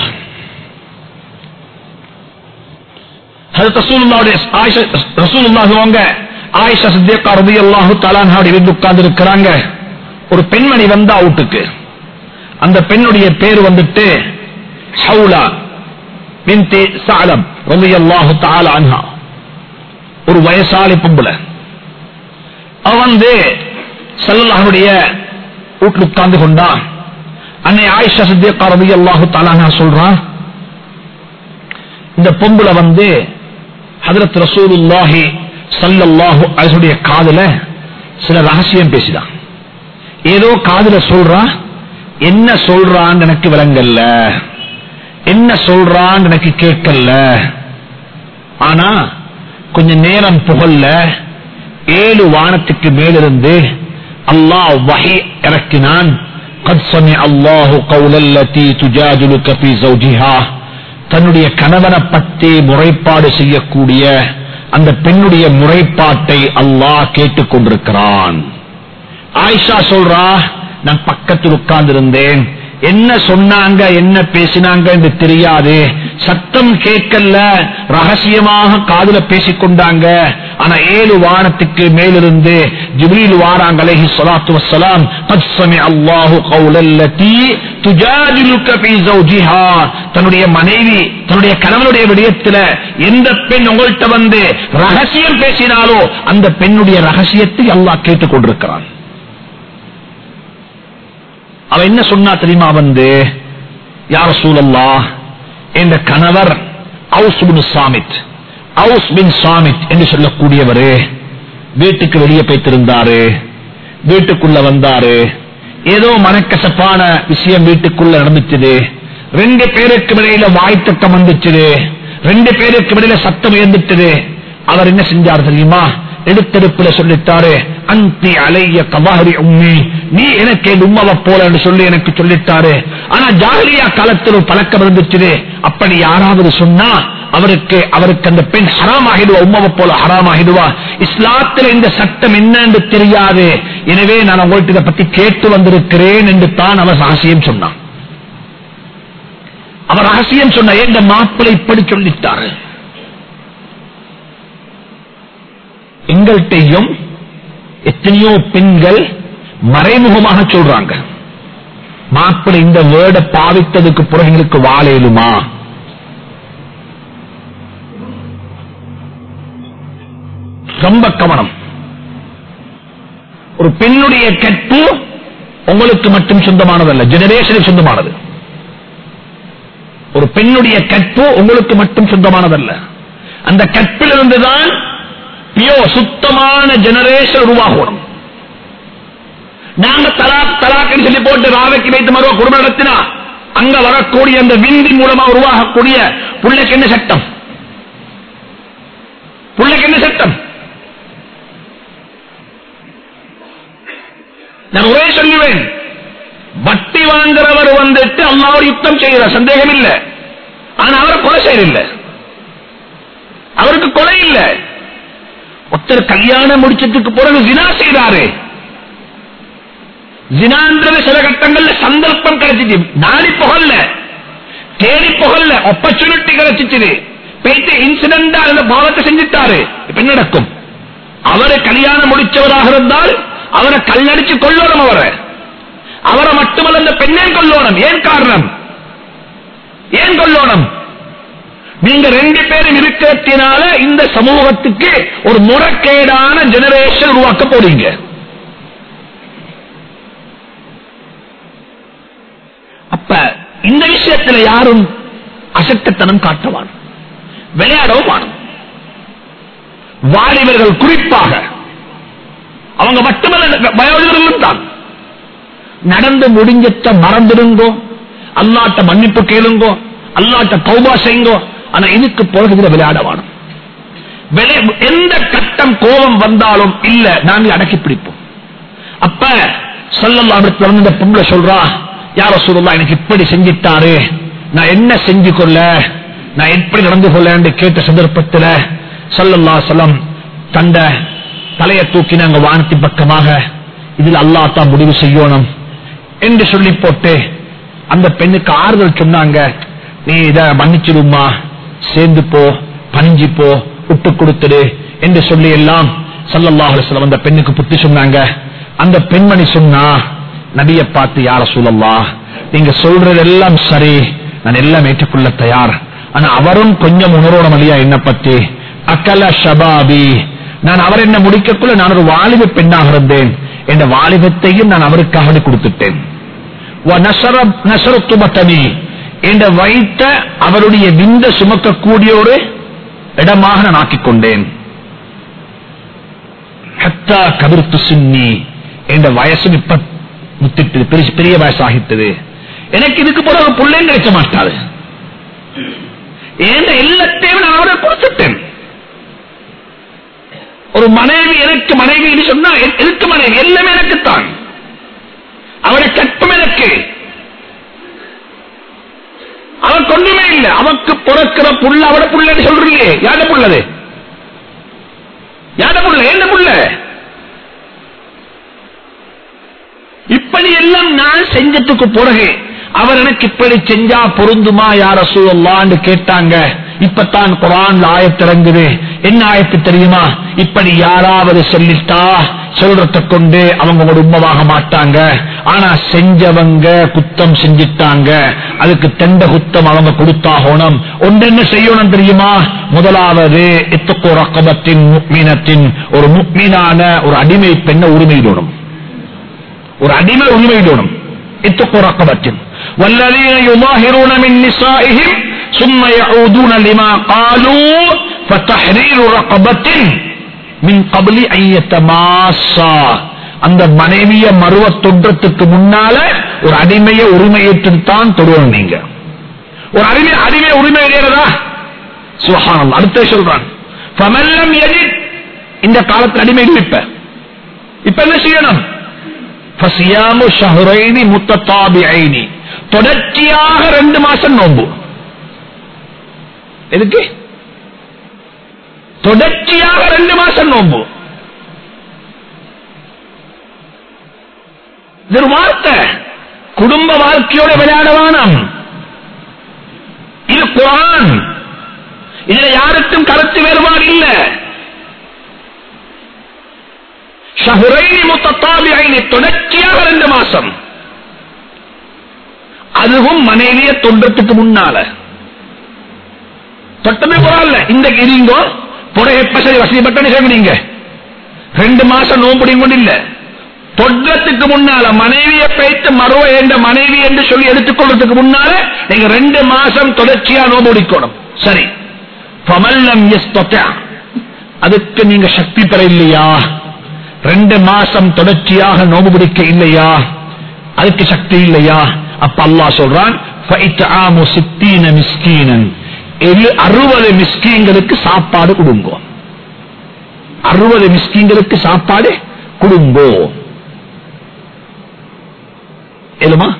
ஹஜரத் ரசூலுல்லாஹுடைய ஆயிஷா ரசூலுல்லாஹி அவங்க ஆயிஷா சித்திகா ரலியல்லாஹு தஆலா அன்ஹாவுடைய வீட்டில் உட்கார்ந்து இருக்கிறாங்க ஒரு பெண்மணி வந்தா வீட்டுக்கு அந்த பெண்ணுடைய பேர் வந்துட்டு ஹவுலா பின்தி சாலம் ரலியல்லாஹு தஆலா அன்ஹா ஒரு வயசாலி பொம்பளை அவ வந்து ஸல்லல்லாஹுடைய வீட்டுல உட்கார்ந்து கொண்டா அன்னை ஆயிஷா சித்திகா ரலியல்லாஹு தஆலா அன்ஹா சொல்றா இந்த பொம்பளை வந்து ஹஜரத் ரசூலுல்லாஹி ஸல்லல்லாஹு அலைஹி வஸல்லம் காதுல சில ரகசியம் பேசிதான் ஏதோ காதுல சொல்றா என்ன சொல்றான்னு எனக்கு விளங்கல்ல என்ன சொல்றான்னு எனக்கு கேட்கல ஆனா கொஞ்ச நேரம் புகழ்ல ஏழு வானத்துக்கு மேலிருந்து அல்லாஹ் வஹி இறக்கினான் قد سمع الله قول التي تجادلك في زوجها தன்னுடைய கணவனை பற்றி முறைப்பாடு செய்யக்கூடிய அந்த பெண்ணுடைய முறைப்பாட்டை அல்லாஹ் கேட்டுக் கொண்டிருக்கிறான் ஆயிஷா சொல்றா நான் பக்கத்தில் உட்கார்ந்து இருந்தேன் என்ன சொன்னாங்க என்ன பேசினாங்க என்று தெரியாது சத்தம் கேட்கல ரகசியமாக காதுல பேசிக் கொண்டாங்க ஆனா ஏழு வானத்துக்கு மேலிருந்து ஜிப்ரீல் வாராங்க அலைஹி ஸலாத்து வஸ்ஸலாம் قد سمع الله قول التي تجادلك في زوجها தன்னுடைய மனைவி தன்னுடைய கணவனுடைய விடயத்துல எந்த பெண் உங்கள்கிட்ட வந்து ரகசியம் பேசினாலோ அந்த பெண்ணுடைய ரகசியத்தை அல்லாஹ் கேட்டுக் கொண்டிருக்கிறான் அவ என்ன சொன்னா தெரியுமா வந்து யார் சூழல்லா என்ற கணவர் அவுஸ் பின் சாமித் அவுஸ் பின் சாமித் என்று சொல்லக்கூடியவரு வீட்டுக்கு வெளியே போய்த்திருந்தாரு வீட்டுக்குள்ள வந்தாரு ஏதோ மனக்கசப்பான விஷயம் வீட்டுக்குள்ள நடந்துச்சுது ரெண்டு பேருக்கு இடையில வாய்த்தக்கம் வந்துச்சுது ரெண்டு பேருக்கு இடையில சத்தம் உயர்ந்துட்டது அவர் என்ன செஞ்சார் தெரியுமா எடுத்தெடுப்புல சொல்லிட்டாரு அந்தி அலைய கவாரி உம்மி நீ எனக்கு என் உம்மவை போல சொல்லி எனக்கு சொல்லிட்டாரு ஆனா ஜாகிலியா காலத்தில் ஒரு பழக்கம் இருந்துச்சு அப்படி யாராவது சொன்னா அவருக்கு அவருக்கு அந்த பெண் ஹராம் ஆகிடுவா உம்மவை போல ஹராம் ஆகிடுவா இஸ்லாத்தில் இந்த சட்டம் என்னன்னு தெரியாது எனவே நான் உங்கள்கிட்ட இதை பத்தி கேட்டு வந்திருக்கிறேன் என்று தான் அவர் ரகசியம் சொன்னான் அவர் ரகசியம் சொன்ன எங்க மாப்பிள்ளை இப்படி சொல்லிட்டாரு எங்கள்கிட்டையும் எத்தனையோ பெண்கள் மறைமுகமாக சொல்றாங்க மாப்பிள்ளை இந்த வேர்டை பாவித்ததுக்கு பிறகு எங்களுக்கு வாழையிலுமா ரொம்ப கவனம் ஒரு பெண்ணுடைய கற்பு உங்களுக்கு மட்டும் சொந்தமானதல்ல ஜெனரேஷனுக்கு சொந்தமானது ஒரு பெண்ணுடைய கற்பு உங்களுக்கு மட்டும் சொந்தமானதல்ல அந்த கற்பிலிருந்துதான் பியோ சுத்தமான ஜெனரேஷன் உருவாகணும் நாங்க தலாக் தலாக்னு சொல்லி போட்டு ராவைக்கு வைத்து மருவ குடும்பம் நடத்தினா அங்க வரக்கூடிய அந்த விந்தி மூலமா உருவாகக்கூடிய புள்ளைக்கு என்ன சட்டம் புள்ளைக்கு என்ன சட்டம் நான் ஒரே சொல்லுவேன் வட்டி வாங்குறவர் வந்துட்டு அல்லாவோட யுத்தம் செய்கிறார் சந்தேகம் இல்லை ஆனா அவர் கொலை செய்யல அவருக்கு கொலை இல்லை ஒருத்தர் கல்யாணம் முடிச்சதுக்கு பிறகு ஜினா செய்தாரு ஜினான்றது சில கட்டங்கள்ல சந்தர்ப்பம் கிடைச்சிச்சு நாடி புகழ்ல தேடி புகழ்ல ஆப்பர்ச்சுனிட்டி கிடைச்சிச்சு போயிட்டு இன்சிடென்டா அந்த பாவத்தை செஞ்சுட்டாரு இப்ப என்ன நடக்கும் அவரை கல்யாணம் முடிச்சவராக இருந்தால் அவரை கல்லடிச்சு கொள்ளணும் அவரை அவரை மட்டுமல்ல அந்த பெண்ணே கொள்ளணும் ஏன் காரணம் ஏன் கொள்ளணும் நீங்க ரெண்டு பேரும் இருக்கிறதுனால இந்த சமூகத்துக்கு ஒரு முறைகேடான ஜெனரேஷன் உருவாக்க போறீங்க அப்ப இந்த விஷயத்துல யாரும் அசட்டத்தனம் காட்டவான் விளையாடவும் வாணும் வாலிபர்கள் குறிப்பாக அவங்க மட்டுமல்ல வயோதிகர்களும் தான் நடந்து முடிஞ்சத்த மறந்துடுங்கோ அல்லாட்ட மன்னிப்பு கேளுங்கோ அல்லாட்ட கௌபா செய்யுங்கோ ஆனா இதுக்கு பிறகு இதுல விளையாட வேணும் விளை- எந்த கட்டம் கோபம் வந்தாலும் இல்ல நாங்கள் அடக்கி பிடிப்போம் அப்ப சொல்லலாம் இந்த பொம்பளை சொல்றா யார சொல்லலாம் எனக்கு இப்படி செஞ்சிட்டாரு நான் என்ன செஞ்சு கொள்ள நான் எப்படி நடந்து கொள்ள என்று கேட்ட சந்தர்ப்பத்தில் சொல்லல்லா சொல்லம் தண்ட தலையை தூக்கினாங்க வானத்தின் பக்கமாக இதில் அல்லாஹ் தான் முடிவு செய்யணும் என்று சொல்லி போட்டு அந்த பெண்ணுக்கு ஆறுதல் சொன்னாங்க நீ இத மன்னிச்சிடுமா சேர்ந்து போ பணிஞ்சு போ விட்டு கொடுத்துடு என்று சொல்லி எல்லாம் சல்லல்லாஹு அலைஹி வஸல்லம் அந்த பெண்ணுக்கு புத்தி சொன்னாங்க அந்த பெண்மணி சொன்னா நபியை பார்த்து யார சொல்லல்லா நீங்க சொல்றதெல்லாம் சரி நான் எல்லாம் ஏற்றுக்கொள்ள தயார் ஆனா அவரும் கொஞ்சம் உணரோட மலியா என்ன பத்தி அக்கல ஷபாபி நான் அவர் என்ன முடிக்கக்குள்ள நான் ஒரு வாலிப பெண்ணாக இருந்தேன் என்ற வாலிபத்தையும் நான் அவருக்காக வேண்டி கொடுத்துட்டேன் وَنَشَرَ- نَشَرْتُ بَطَنِي என்ற வைத்த அவருடைய விந்த சுமக்கக்கூடிய ஒரு இடமாக நான் ஆக்கிக் கொண்டேன் ஹத்தா கபிர்த்து சின்னி என்ற வயசு இப்ப முத்திட்டு பெரிய பெரிய வயசாகிட்டது எனக்கு இதுக்கு போல ஒரு பிள்ளையும் கிடைக்க மாட்டாது என்ற எல்லாத்தையும் நான் அவரை கொடுத்துட்டேன் ஒரு மனைவி எனக்கு மனைவி சொன்னா எ- எதுக்கு மனைவி எல்லாமே எனக்குத்தான் அவரை கற்பம் எனக்கு அவன் கொண்டுமே இல்லை அவனுக்கு பிறக்கிற புள்ள அவட புள்ளன்னு சொல்றீங்களே யார புள்ளது யார புள்ள என்ன புள்ள இப்படி எல்லாம் நான் செஞ்சதுக்கு பிறகு அவர் எனக்கு இப்படி செஞ்சா பொருந்துமா யார சூழல்லான்னு கேட்டாங்க இப்பத்தான் குரான் ஆயத்திறங்குது என்ன ஆயத்து தெரியுமா இப்படி யாராவது சொல்லிட்டா சொல்றத கொண்டு அவங்க ஒரு உண்மவாக மாட்டாங்க ஆனா செஞ்சவங்க குத்தம் செஞ்சிட்டாங்க அதுக்கு தெண்ட குத்தம் அவங்க கொடுத்தாகணும் ஒன்று என்ன செய்யணும் தெரியுமா முதலாவது இத்துக்கு ரக்கபத்தின் முக்மீனத்தின் ஒரு முக்மீனான ஒரு அடிமை பெண்ணை உரிமையிடணும் ஒரு அடிமை உரிமையிடணும் இத்துக்கு ரக்கபத்தின் والذين يظاهرون من نسائهم ثم يعودون لما قالوا فتحرير رقبة من قبل أن يتماسا அந்த மனைவிய மருவ தொன்றத்துக்கு முன்னால ஒரு அடிமைய உரிமையேற்று தான் தொடுவோம் நீங்க ஒரு அடிமை அடிமை உரிமை இடையிறதா சுகானம் அடுத்த சொல்றான் فمن لم يجد இந்த காலத்தில் அடிமை இல்லை இப்ப இப்ப என்ன செய்யணும் ஃபசியாமு ஷஹ்ரைனி முத்தத்தாபிஐனி தொடர்ச்சியாக ரெண்டு மாசம் நோன்பு எதுக்கு தொடர்ச்சியாக ரெண்டு மாசம் நோன்பு இது ஒரு வார்த்தை குடும்ப வாழ்க்கையோட விளையாட வேணாம் இது குரான் இதுல யாருக்கும் கருத்து வேறுபாடு இல்ல ஷஹுரைனி முத்தத்தாபிஐனி தொடர்ச்சியாக ரெண்டு மாசம் அதுவும் மனைவிய தொண்டத்துக்கு முன்னால தொட்டமே பரவாயில்ல இந்த இருங்கோ புற எப்ப சரி வசதிப்பட்டன்னு சொல்றீங்க ரெண்டு மாசம் நோம்புடியும் கொண்டு இல்ல தொட்டத்துக்கு முன்னால மனைவியை பேத்து மறுவ என்ற மனைவி என்று சொல்லி எடுத்துக்கொள்றதுக்கு முன்னால நீங்க ரெண்டு மாசம் தொடர்ச்சியா நோம்புடிக்கணும் சரி பமல்லம் அதுக்கு நீங்க சக்தி பெற இல்லையா ரெண்டு மாசம் தொடர்ச்சியாக நோம்பு பிடிக்க இல்லையா அதுக்கு சக்தி இல்லையா அப்ப அல்லாஹ் சொல்றான் ஃபைத்ஆமு சித்தீன மிஸ்கீனன் எழு- அறுபது மிஸ்கீன்களுக்கு சாப்பாடு கொடுங்கோ அறுபது மிஸ்கீன்களுக்கு சாப்பாடு கொடுங்கோ ஏழுமா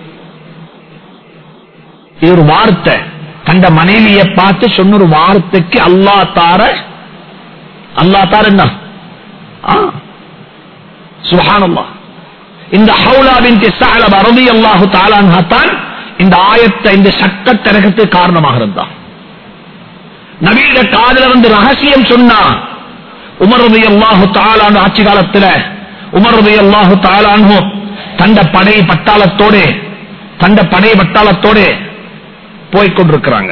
இது ஒரு வார்த்தை கண்ட மனைவியை பார்த்து சொன்ன ஒரு வார்த்தைக்கு அல்லா தார அல்லா தார என்ன சுஹானல்லா இந்த ஹவுலாவின் சஹலப ரலியல்லாஹு தஆலா அன்ஹா தான் இந்த ஆயத்தை இந்த சட்டத்திறகத்துக்கு காரணமாக இருந்தான் நபீட காதல வந்து ரகசியம் சொன்னா உமர் ரலியல்லாஹு தஆலா அன்ஹு ஆட்சி காலத்துல உமர் ரலியல்லாஹு தஆலா அன்ஹு தண்ட படை பட்டாளத்தோட தண்ட படை பட்டாளத்தோட போய்க் கொண்டிருக்கிறாங்க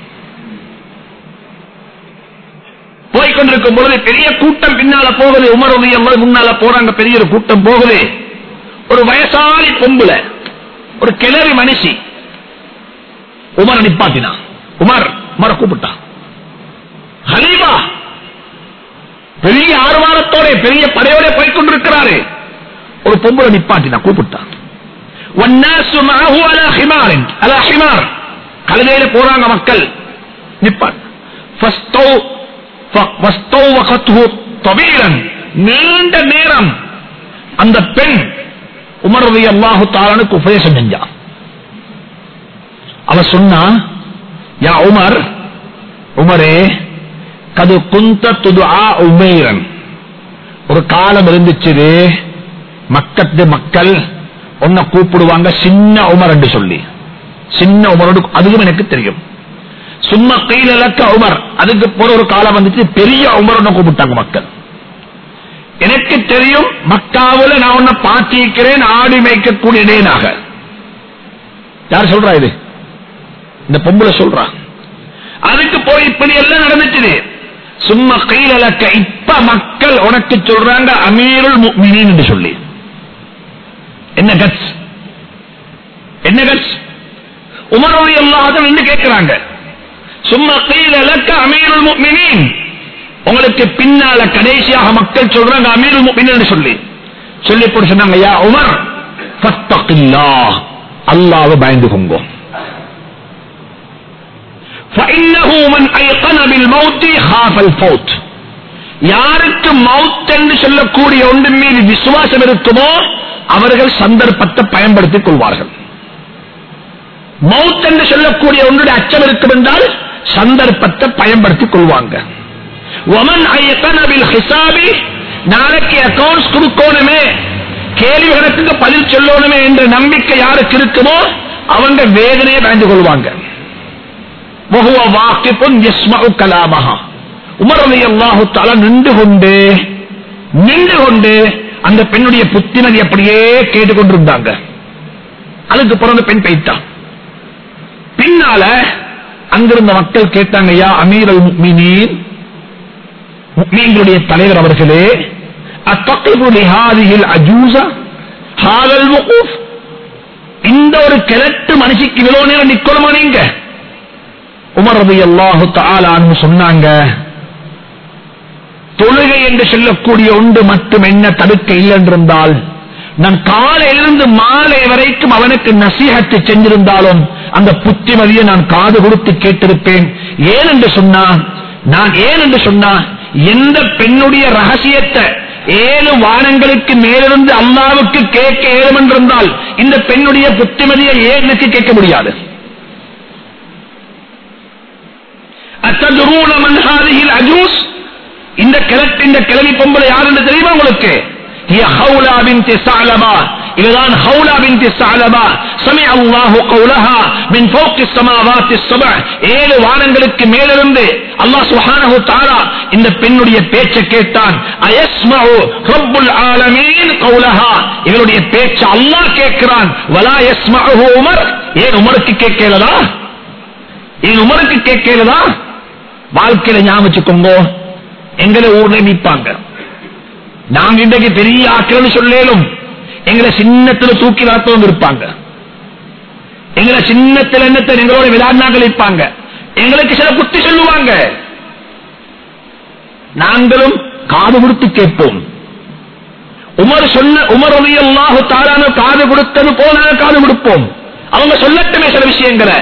போய்க் கொண்டிருக்கும் பொழுது பெரிய கூட்டம் பின்னால போகுது உமர் ரலியல்லாஹு முன்னால போறாங்க பெரிய ஒரு கூட்டம் போகுது ஒரு வயசாலி பொம்புல ஒரு கிளறி மனுஷி உமர் நிப்பாட்டினான் உமர் உமர கூப்பிட்டான் ஹலீபா பெரிய ஆர்வாரத்தோட பெரிய படையோட போய் கொண்டிருக்கிறாரு ஒரு பொம்பளை நிப்பாட்டினா கூப்பிட்டான் والناس معه على حمار على حمار கழுதையில போறாங்க மக்கள் நிப்பாட் فاستو- ف- فاستوقته طويلا நீண்ட நேரம் அந்த பெண் உமர் ரவி அல்லாஹு தாலனுக்கு உபதேசம் செஞ்சா அவ சொன்னா யா உமர் உமரே கது குந்த துதுஆ உமைரன் ஒரு காலம் இருந்துச்சு மக்கத்து மக்கள் உன்னை கூப்பிடுவாங்க சின்ன உமர் என்று சொல்லி சின்ன உமரோடு அதுவும் எனக்கு தெரியும் சும்மா கையில இலக்க உமர் அதுக்கு போற ஒரு காலம் வந்துச்சு பெரிய உமர் கூப்பிட்டாங்க மக்கள் எனக்கு தெரியும் மக்காவுல நான் உன்னை பாத்திருக்கிறேன் ஆடி மேய்க்கக்கூடிய இடையனாக யார் சொல்றா இது இந்த பொம்பளை சொல்றா அதுக்கு போய் இப்படி எல்லாம் நடந்துச்சு சும்மா கையிலக்க இப்ப மக்கள் உனக்கு சொல்றாங்க அமீருல் முக்மினீன் என்று சொல்லி என்ன கட்ஸ் என்ன கட்ஸ் உமருடைய எல்லாரும் என்று கேட்கிறாங்க சும்மா கையிலக்க அமீருல் முக்மினீன் உங்களுக்கு பின்னால கடைசியாக மக்கள் சொல்றாங்க அமீருல் முக்மினீன் என்று சொல்லி சொல்லி போட்டு சொன்னாங்க யா உமர் ஃபத்தகில்லாஹ் அல்லாஹ்வை பயந்து கொங்கோ فإنه من أيقن بالموت خاف الفوت யாருக்கு மவுத் என்று சொல்லக்கூடிய ஒன்றின் மீது விசுவாசம் இருக்குமோ அவர்கள் சந்தர்ப்பத்தை பயன்படுத்திக் கொள்வார்கள் மவுத் என்று சொல்லக்கூடிய ஒன்றுடைய அச்சம் இருக்கும் என்றால் சந்தர்ப்பத்தை பயன்படுத்திக் கொள்வாங்க ஒமன் ஐயத்தனவில் ஹிசாபி நாளைக்கு அக்கௌண்ட்ஸ் கொடுக்கணுமே கேள்வி கணக்குக்கு பதில் சொல்லணுமே என்ற நம்பிக்கை யாருக்கு இருக்குமோ அவங்க வேதனையை பயந்து கொள்வாங்க وهو واقف يسمع كلامها உமர் ரலியல்லாஹு தஆலா நின்று கொண்டு நின்று கொண்டு அந்த பெண்ணுடைய புத்திமதி அப்படியே கேட்டுக்கொண்டிருந்தாங்க அதுக்கு பிறகு பெண் போயிட்டான் பின்னால அங்கிருந்த மக்கள் கேட்டாங்க யா அமீரல் முக்மினீன் முக்மீன்களுடைய தலைவர் அவர்களே அத்தகைவு லிஹாதிஹில் அஜூஸா ஹாதல் வகூஃப் இந்த ஒரு கிழட்டு மனுஷிக்கு இவ்வளவு நேரம் நிக்கணுமா நீங்க உமர் ரதி அல்லாஹு தாலான்னு சொன்னாங்க தொழுகை என்று சொல்லக்கூடிய ஒன்று மட்டும் என்ன தடுக்க இல்லை என்றிருந்தால் நான் காலையிலிருந்து மாலை வரைக்கும் அவனுக்கு நசீகத்தை செஞ்சிருந்தாலும் அந்த புத்திமதியை நான் காது கொடுத்து கேட்டிருப்பேன் ஏன் என்று சொன்னா நான் ஏன் என்று சொன்னா எந்த பெண்ணுடைய ரகசியத்தை ஏழு வானங்களுக்கு மேலிருந்து அல்லாவுக்கு கேட்க ஏழும் என்றிருந்தால் இந்த பெண்ணுடைய புத்திமதியை ஏன் எனக்கு கேட்க முடியாது அத்ததுரூன மன்ஹாதியில் அஜூஸ் இந்த கிழக்கு இந்த கிளவி பொம்பளை யார் என்று தெரியுமா உங்களுக்கு هي خولة بنت ثعلبة إذن خولة بنت ثعلبة سمع الله قولها من فوق السماوات السبع ஏழு வானங்களுக்கு மேலிருந்து அல்லாஹ் சுப்ஹானஹு தஆலா இந்த பெண்ணுடைய பேச்சை கேட்டான் அயஸ்மஉ ரப்புல் ஆலமீன் கௌலஹா இவருடைய பேச்சை அல்லாஹ் கேட்கிறான் வலா யஸ்மஉஹு உமர் ஏன் உமருக்கு கேட்கலதா ஏன் உமருக்கு கேட்கலதா வாழ்க்கையில ஞாபகம் வச்சுக்கோங்க எங்களை ஊர்ல நிற்பாங்க நாங்க இன்றைக்கு பெரிய ஆட்கள் சொல்லேலும் எங்களை சின்னத்துல தூக்கி வளர்த்தவங்க இருப்பாங்க எங்களை சின்னத்துல என்னத்தை எங்களோட விளையாடினாங்க இருப்பாங்க எங்களுக்கு சில புத்தி சொல்லுவாங்க நாங்களும் காது கொடுத்து கேட்போம் உமர் சொன்ன உமர் அல்லாஹு தாரான காது கொடுத்தது போல நாங்க காது கொடுப்போம் அவங்க சொல்லட்டுமே சில விஷயங்களை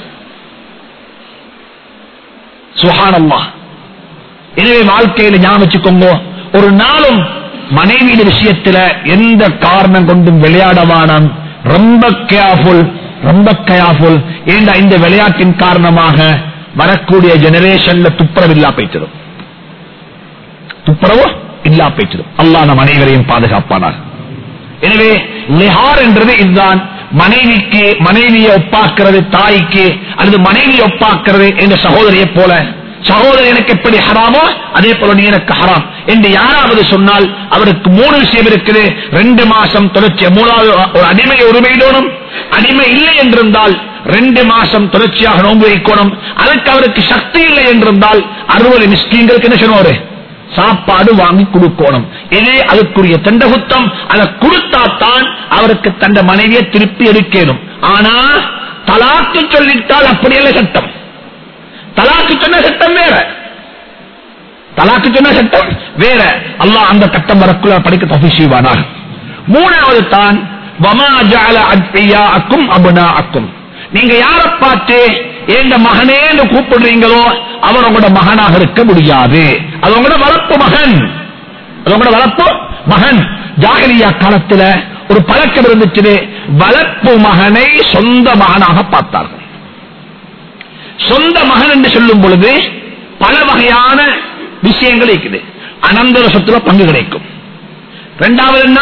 சுஹானம்மா எனவே வாழ்க்கையில ஞாபகம் வச்சுக்கோங்க ஒரு நாளும் மனைவியின் விஷயத்துல எந்த காரணம் கொண்டும் விளையாடவானம் ரொம்ப கேர்ஃபுல் ரொம்ப கேர்ஃபுல் ஏண்டா இந்த விளையாட்டின் காரணமாக வரக்கூடிய ஜெனரேஷன்ல துப்புரவு இல்லா போயிட்டதும் துப்புரவு இல்லா போயிட்டதும் அல்லாஹ் நம் அனைவரையும் பாதுகாப்பானார் எனவே லிஹார் என்றது இதுதான் மனைவிக்கு மனைவியை ஒப்பாக்குறது தாய்க்கு அல்லது மனைவியை ஒப்பாக்குறது என்ற சகோதரியை போல சகோதரர் எனக்கு எப்படி ஹராமோ அதே போல நீ எனக்கு ஹராம் என்று யாராவது சொன்னால் அவருக்கு மூணு விஷயம் இருக்குது ரெண்டு மாசம் தொடர்ச்சி மூணாவது ஒரு அடிமையை உரிமையிடணும் அடிமை இல்லை என்றிருந்தால் ரெண்டு மாசம் தொடர்ச்சியாக நோன்பு வைக்கணும் அதுக்கு அவருக்கு சக்தி இல்லை என்றிருந்தால் அறுபது மிஸ்கீன்களுக்கு என்ன சொன்னாரு சாப்பாடு வாங்கி கொடுக்கணும் இதே அதுக்குரிய தண்டகுத்தம் அதை கொடுத்தாத்தான் அவருக்கு தந்த மனைவியை திருப்பி எடுக்கணும் ஆனா தலாக்கு சொல்லிட்டால் அப்படியல்ல சட்டம் தலாக்கு சொன்ன சட்டம் வேற தலாக்கு சொன்ன சட்டம் வேற அல்லாஹ் அந்த கட்டம் வரக்குள்ள படிக்க தப்பி செய்வானார் மூணாவது தான் வமா ஜால அக்கும் அபுனா அக்கும் நீங்க யார பார்த்து எந்த மகனே என்று கூப்பிடுறீங்களோ அவர் உங்களோட மகனாக இருக்க முடியாது அது உங்களோட வளர்ப்பு மகன் அது உங்களோட வளர்ப்பு மகன் ஜாகலியா காலத்துல ஒரு பழக்கம் இருந்துச்சு வளர்ப்பு மகனை சொந்த மகனாக பார்த்தார்கள் சொந்த மகன் என்று சொல்லும் பொழுது பல வகையான விஷயங்கள் இருக்குது அனந்தர சொத்துல பங்கு கிடைக்கும் இரண்டாவது என்ன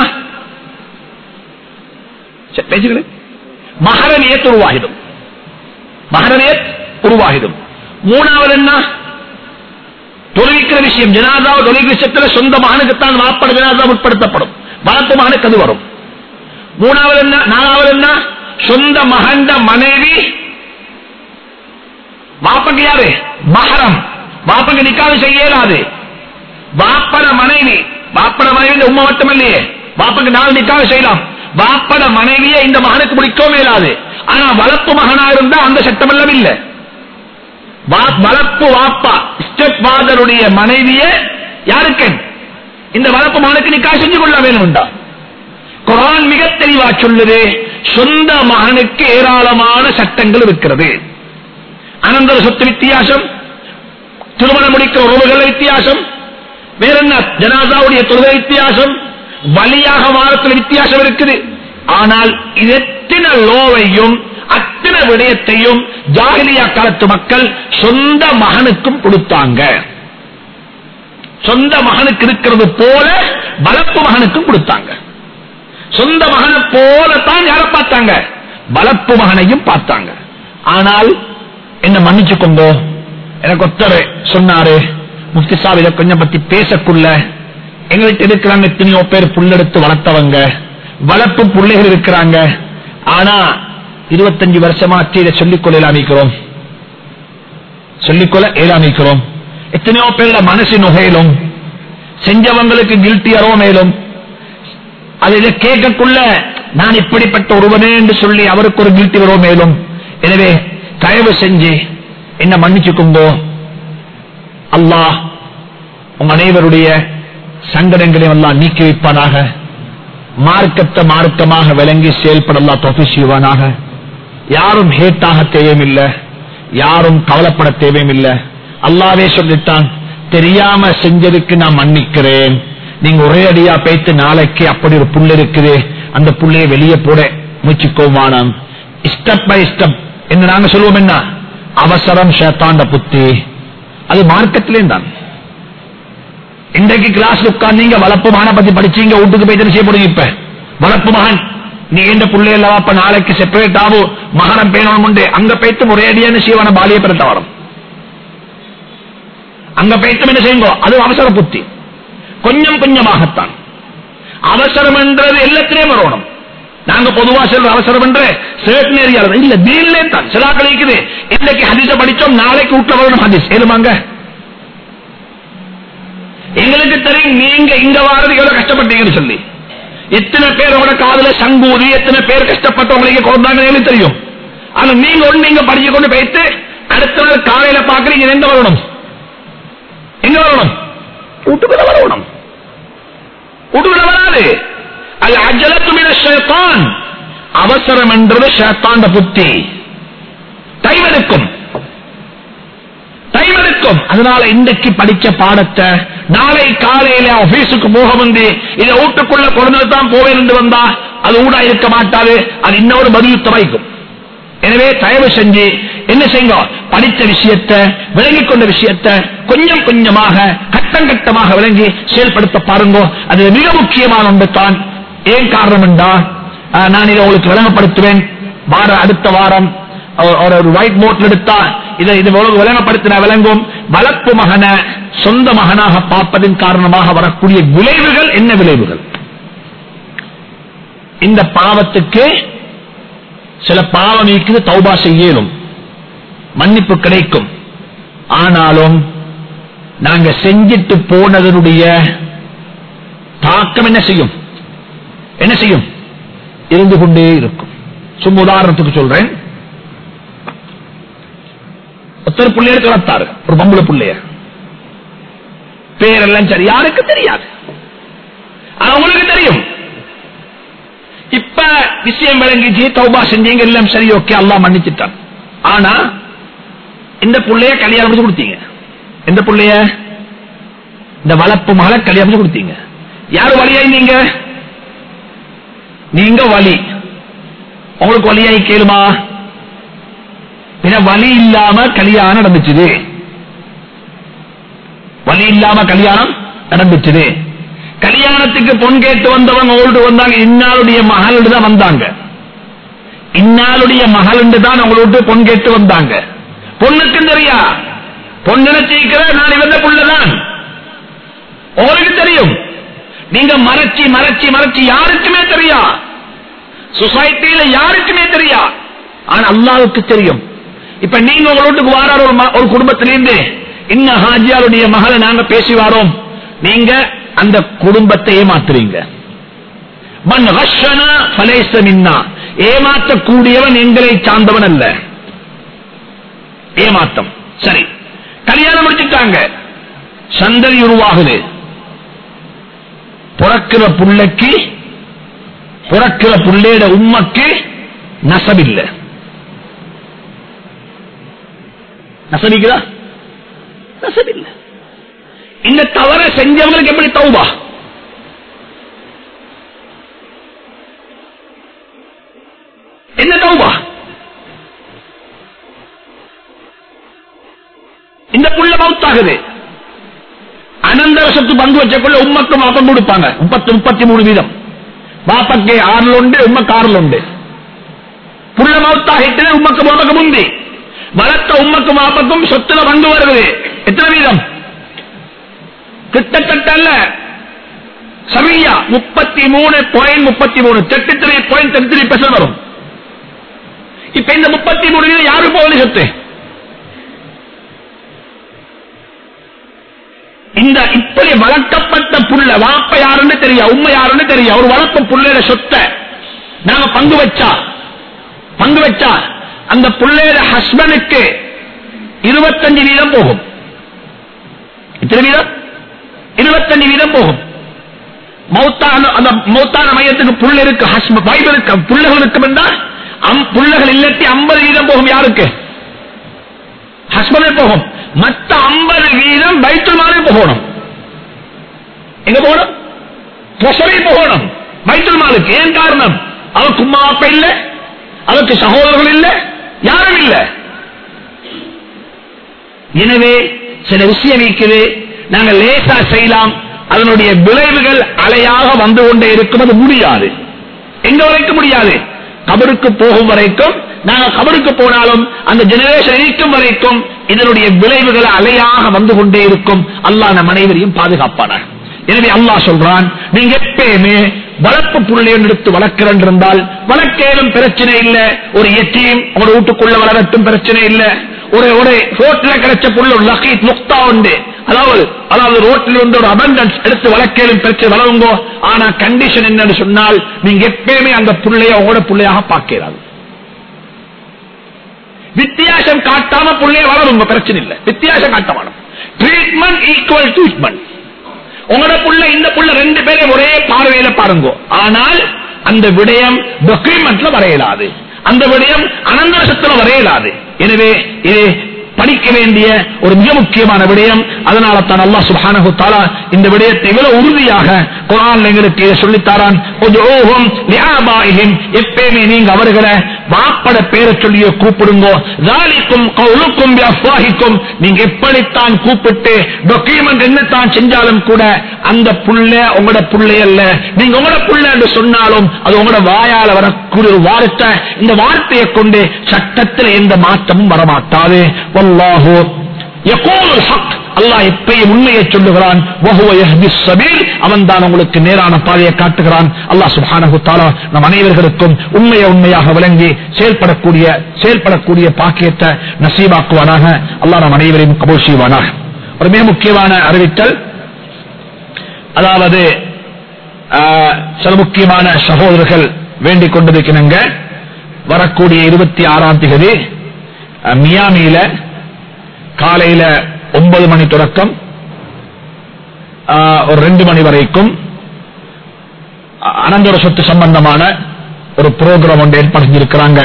சரி, பேசுகிறேன் மகரவியத் உருவாகிடும் மகரவியத் உருவாகிடும் மூணாவது என்ன தொழுவிக்கிற விஷயம் ஜனாதா தொழில் விஷயத்துல சொந்த மகனுக்குத்தான் வாப்பட ஜனாதா உட்படுத்தப்படும் வளர்ப்பு மகனுக்கு அது வரும் மூணாவது என்ன நாலாவது என்ன சொந்த மகண்ட மனைவி வாப்பங்க யாரு மகரம் வாப்பங்க நிக்காது செய்ய இயலாது வாப்பட மனைவி வாப்பட மனைவி இந்த உண்மை மட்டும் இல்லையே வாப்பங்க நாலு நிக்காது செய்யலாம் வாப்பட மனைவியை இந்த மகனுக்கு முடிக்கவும் இயலாது ஆனா வளர்ப்பு மகனா இருந்தா அந்த சட்டம் எல்லாம் இல்ல வா- வளர்ப்பு வாப்பா ஸ்டெப் ஃபாதருடைய மனைவிய யாருக்கு இந்த வளர்ப்பு மகனுக்கு நிக்கா செஞ்சு கொள்ள வேணும்டா குரான் மிக தெளிவா சொல்லுது சொந்த மகனுக்கு ஏராளமான சட்டங்கள் இருக்கிறது அனந்தர சொத்து வித்தியாசம் திருமணம் முடிக்கிற உறவுகள் வித்தியாசம் வேற என்ன ஜனாதாவுடைய தொழுகை வித்தியாசம் வழியாக வாரத்தில் வித்தியாசம் இருக்குது ஆனால் இது எத்தனை லோவையும் அத்தனை விடயத்தையும் ஜாகிலியா காலத்து மக்கள் சொந்த மகனுக்கும் கொடுத்தாங்க சொந்த மகனுக்கு இருக்கிறது போல வளர்ப்பு மகனுக்கும் கொடுத்தாங்க சொந்த மகனை போலத்தான் யார பார்த்தாங்க வளர்ப்பு மகனையும் பார்த்தாங்க ஆனால் என்ன மன்னிச்சுக்கோங்க எனக்கு ஒருத்தர் சொன்னாரு முஃப்தி சாப் இதை கொஞ்சம் பத்தி பேசக்குள்ள எங்கள்கிட்ட இருக்கிறாங்க எத்தனையோ பேர் புல்லெடுத்து வளர்த்தவங்க வளர்ப்பு பிள்ளைகள் இருக்கிறாங்க ஆனா இருபத்தஞ்சு வருஷமா இதை சொல்லிக்கொள்ள இயலாமிக்கிறோம் சொல்லிக்கொள்ள இயலாமிக்கிறோம் எத்தனையோ பேர்ல மனசு நுகையிலும் செஞ்சவங்களுக்கு கில்ட்டி அரோ மேலும் அதை இதை கேட்கக்குள்ள நான் இப்படிப்பட்ட ஒருவனே என்று சொல்லி அவருக்கு ஒரு கில்ட்டி வரோ மேலும் எனவே தயவு செஞ்சு என்ன மன்னிச்சுக்கோங்கோ அல்லாஹ் உங்க அனைவருடைய சங்கடங்களையும் எல்லாம் நீக்கி வைப்பானாக மார்க்கத்தை மார்க்கமாக விளங்கி செயல்படலாம் தொகை செய்வானாக யாரும் ஹேட்டாக தேவையில்லை யாரும் கவலைப்பட தேவையில்லை அல்லாவே சொல்லிட்டான் தெரியாம செஞ்சதுக்கு நான் மன்னிக்கிறேன் நீங்க ஒரே அடியா பேத்து நாளைக்கு அப்படி ஒரு புல் இருக்குது அந்த புள்ளைய வெளியே போட முயற்சிக்கோமானம் ஸ்டெப் பை ஸ்டெப் என்ன நாங்க சொல்லுவோம் என்ன அவசரம் ஷேத்தாண்ட புத்தி அது மார்க்கத்திலே தான் இன்றைக்கு கிளாஸ் உட்கார்ந்தீங்க வளர்ப்பு மகனை பத்தி படிச்சீங்க வீட்டுக்கு போய் என்ன செய்ய போறீங்க இப்ப வளர்ப்பு மகன் நீ எந்த புள்ளை எல்லாம் அப்ப நாளைக்கு செப்பரேட் ஆகும் மகனம் பேணும் உண்டு அங்க போய்த்து ஒரே அடியான சீவன பாலிய பிறத்த வரும் அங்க போய்த்தும் என்ன செய்யுங்க அது அவசர புத்தி கொஞ்சம் கொஞ்சமாகத்தான் அவசரம் என்றது எல்லாத்திலேயும் வரணும் நாங்க பொதுவா சொல்ற அவசரம் என்று certain area ல இல்ல தீன்லே தான் சிலாக்கள் இருக்குது இன்னைக்கு ஹதீஸ படிச்சோம் நாளைக்கு வீட்டுல வரணும் ஹதீஸ் ஏழுமாங்க எங்களுக்கு தெரியும் நீங்க இங்க வாரது எவ்வளவு கஷ்டப்பட்டீங்கன்னு சொல்லி எத்தனை பேரோட காதுல சங்கூதி எத்தனை பேர் கஷ்டப்பட்டவங்களுக்கு குழந்தாங்க எனக்கு தெரியும் ஆனா நீங்க ஒண்ணு நீங்க படிச்சு கொண்டு போயிட்டு அடுத்த நாள் காலையில பாக்குறீங்க எங்க வரணும் எங்க வரணும் வீட்டுக்குள்ள வரணும் வீட்டுக்குள்ள வராது அது அஜலத்துமின ஷேத்தான் அவசரம் என்றது ஷேத்தாண்ட புத்தி டைம் எடுக்கும் டைம் எடுக்கும் அதனால இன்றைக்கு படிச்ச பாடத்தை நாளை காலையில ஆபீஸுக்கு போக வந்து இதை வீட்டுக்குள்ள கொண்டு தான் போவேன் என்று வந்தா அது ஊடா இருக்க மாட்டாது அது இன்னொரு பதிலுத்த வைக்கும் எனவே தயவு செஞ்சு என்ன செய்யுங்க படித்த விஷயத்தை விளங்கிக் கொண்ட விஷயத்தை கொஞ்சம் கொஞ்சமாக கட்டம் கட்டமாக விளங்கி செயல்படுத்த பாருங்க அது மிக முக்கியமான ஒன்று தான் ஏன் காரணம் என்றா அஹ், நான் இதை உங்களுக்கு விளங்கப்படுத்துவேன் வார அடுத்த வாரம் ஒரு- ஒரு ஒரு ஒயிட் போர்ட்ல எடுத்தா இதை இது உங்களுக்கு விளங்கப்படுத்தின விளங்கும் வளர்ப்பு மகனை சொந்த மகனாக பார்ப்பதன் காரணமாக வரக்கூடிய விளைவுகள் என்ன விளைவுகள் இந்த பாவத்துக்கு சில பாவம் இருக்குது தௌபா செய்யலும் மன்னிப்பு கிடைக்கும் ஆனாலும் நாங்க செஞ்சிட்டு போனதனுடைய தாக்கம் என்ன செய்யும் என்ன செய்யும் இருந்து கொண்டே இருக்கும் சும்மா உதாரணத்துக்கு சொல்றேன் ஒருத்தர் பிள்ளையர் கலத்தாரு ஒரு பொம்பளை பிள்ளைய பேரெல்லாம் சரி யாருக்கு தெரியாது ஆனா உங்களுக்கு தெரியும் இப்ப விஷயம் விளங்கிச்சு தௌபா செஞ்சீங்க எல்லாம் சரி ஓகே அல்லாஹ் மன்னிச்சுட்டான் ஆனா இந்த புள்ளைய கல்யாணம் முடிச்சு கொடுத்தீங்க எந்த புள்ளைய இந்த வளர்ப்பு மகளை கல்யாணம் முடிச்சு கொடுத்தீங்க யாரு வழியாய் நீங்க நீங்க வழி உங்களுக்கு வழியாய் கேளுமா பின்ன வழி இல்லாம கல்யாணம் நடந்துச்சுது வழி இல்லாம கல்யாணம் நடந்துச்சுது கல்யாணத்துக்கு பொன் கேட்டு வந்தவங்க ஓல்டு வந்தாங்க இன்னாளுடைய மகளோடு தான் வந்தாங்க இன்னாளுடைய மகளு தான் அவங்களோட பொன் கேட்டு வந்தாங்க பொண்ணுக்கும் தெரியா பொண்ணு நினைச்சிருக்கிற நான் இவந்த புள்ளதான் உங்களுக்கு தெரியும் நீங்க மறைச்சி மறைச்சி மறைச்சி யாருக்குமே தெரியா சொசைட்டியில யாருக்குமே தெரியா ஆனா அல்லாவுக்கு தெரியும் இப்ப நீங்க உங்க வீட்டுக்கு வாரார் ஒரு ம- ஒரு குடும்பத்திலிருந்து இன்ன ஹாஜியாருடைய மகளை நாங்க பேசி வாரோம் நீங்க அந்த குடும்பத்தை ஏமாத்துறீங்க மன் ரஷனா ஃபலைஸ மின்னா ஏமாற்றக்கூடியவன் எங்களை சார்ந்தவன் அல்ல ஏமாத்தம் சரி கல்யாணம் முடிச்சுட்டாங்க சந்ததி உருவாகுது பிறக்கிற புள்ளைக்கு பிறக்கிற புள்ளையோட உம்மக்கு நசபில்லை நசபிக்குதா நசபில்லை இந்த தவற செஞ்சவங்களுக்கு எப்படி தௌபா என்ன தௌபா இந்த புள்ள மவுத்தாகுது அனந்தர சொத்து பங்கு வச்சக்குள்ள உம்மக்கும் அப்பம் கொடுப்பாங்க முப்பத்தி முப்பத்தி மூணு வீதம் பாப்பக்கு ஆறுல உண்டு உம்மக்கு ஆறுல உண்டு புள்ள மவுத்தாகிட்டு உம்மக்கு உமக்கு முந்தி வளர்த்த உம்மக்கும் பாப்பக்கும் சொத்துல பங்கு வருது எத்தனை வீதம் கிட்டத்தட்ட அல்ல சரியா முப்பத்தி மூணு பாயிண்ட் முப்பத்தி மூணு thirty three point thirty three percent வரும் இப்ப இந்த முப்பத்தி மூணு வீதம் யாரு போகுது சொத்து இந்த இப்படி வளர்க்கப்பட்ட புள்ள வாப்ப யாருன்னு தெரியா உண்மை யாருன்னு தெரியா ஒரு வளர்ப்பு புள்ளையோட சொத்தை நாங்க பங்கு வச்சா பங்கு வச்சா அந்த புள்ளையோட ஹஸ்பண்டுக்கு இருபத்தஞ்சு வீதம் போகும் எத்தனை வீதம் இருபத்தஞ்சு வீதம் போகும் மௌத்தான அந்த மௌத்தான மையத்துக்கு புள்ள இருக்கு ஹஸ்பண்ட் வைஃப் இருக்கு புள்ளைகள் இருக்கும் என்றால் அம் புள்ளைகள் இல்லட்டி ஐம்பது வீதம் போகும் யாருக்கு ஹஸ்பண்ட் போகும் மற்ற ஐம்பது வீதம் பைத்துல் மாலில் போகணும் எங்க போகணும் ட்ரெஷரி போகணும் பைத்துல் மாலுக்கு ஏன் காரணம் அவருக்கு உமா அப்பா இல்ல அவருக்கு சகோதரர்கள் இல்ல யாரும் இல்ல எனவே சில விஷயம் இருக்குது நாங்கள் லேசா செய்யலாம் அதனுடைய விளைவுகள் அலையாக வந்து கொண்டே இருக்கும் அது முடியாது எங்க வரைக்கும் முடியாது கபருக்கு போகும் வரைக்கும் நாங்க கபருக்கு போனாலும் அந்த ஜெனரேஷன் இருக்கும் வரைக்கும் இதனுடைய விளைவுகள் அலையாக வந்து கொண்டே இருக்கும் அல்லாஹ் நம் அனைவரையும் பாதுகாப்பானார் எனவே அல்லாஹ் சொல்றான் நீங்க எப்பயுமே வளர்ப்பு புள்ளையை எடுத்து வளர்க்கிறேன் இருந்தால் வளர்க்கேலும் பிரச்சனை இல்ல ஒரு எட்டியும் ஒரு வீட்டுக்குள்ள வளரட்டும் பிரச்சனை இல்ல ஒரு ஒரு ரோட்ல கிடைச்ச புள்ள ஒரு லக்கீத் முக்தா உண்டு அதாவது அதாவது ரோட்டில் வந்து ஒரு அபண்டன்ஸ் எடுத்து வளர்க்கலும் பிரச்சனை வளருங்க ஆனா கண்டிஷன் என்னன்னு சொன்னால் நீங்க எப்பயுமே அந்த புள்ளைய உங்களோட புள்ளையாக பார்க்கிறாங்க வித்தியாசம் காட்டாம புள்ளைய வளருங்க பிரச்சனை இல்ல வித்தியாசம் காட்ட வேணும் ட்ரீட்மெண்ட் ஈக்குவல் ட்ரீட்மெண்ட் உங்களோட புள்ள இந்த புள்ள ரெண்டு பேரும் ஒரே பார்வையில பாருங்க ஆனால் அந்த விடயம் டாக்குமெண்ட்ல வரையலாது அந்த விடயம் அனந்தரசத்துல வரையலாது எனவே இது படிக்க வேண்டிய ஒரு மிக முக்கியமான விடயம் அதனால தான் அல்லாஹ் சுப்ஹானஹு தஆலா இந்த விடயத்தை இவ்வளவு உறுதியாக குர்ஆன்ல எங்களுக்கு இதை சொல்லித்தாரான் உதுஊஹும் லிஆபாயிஹிம் எப்பயுமே நீங்க அவர்களை வாப்பட பேரை சொல்லி கூப்பிடுங்க ذالிக்கும் கௌலுக்கும் பிஅஃவாஹிக்கும் நீங்க எப்படித்தான் கூப்பிட்டு டாக்குமெண்ட் என்னத்தான் செஞ்சாலும் கூட அந்த புள்ள உங்களோட புள்ளை அல்ல நீங்க உங்களோட புள்ள என்று சொன்னாலும் அது உங்களோட வாயால வரக்கூடிய ஒரு வார்த்தை இந்த வார்த்தையை கொண்டு சட்டத்தில் எந்த மாற்றமும் வரமாட்டாது வல்லாஹு யகூலுல் ஹக் அல்லாஹ் எப்பயும் உண்மையை சொல்லுகிறான் வஹுவ யஹ்திஸ் சபீல் அவன் தான் உங்களுக்கு நேரான பாதையை காட்டுகிறான் அல்லாஹ் சுப்ஹானஹு தஆலா நம் அனைவர்களுக்கும் உண்மையை உண்மையாக விளங்கி செயல்படக்கூடிய செயல்படக்கூடிய பாக்கியத்தை நசீபாக்குவானாக அல்லாஹ் நம் அனைவரையும் கபூல் செய்வானாக ஒரு மிக முக்கியமான அறிவித்தல் அதாவது ஆஹ், சில முக்கியமான சகோதரர்கள் வேண்டிக் கொண்டிருக்கிறங்க வரக்கூடிய இருபத்தி ஆறாம் தேதி அஹ், மியாமியில காலையில ஒன்பது மணி தொடக்கம் ஆஹ், ஒரு ரெண்டு மணி வரைக்கும் அஹ், அனந்தர சொத்து சம்பந்தமான ஒரு புரோகிராம் ஒன்று ஏற்பாடு செஞ்சிருக்கிறாங்க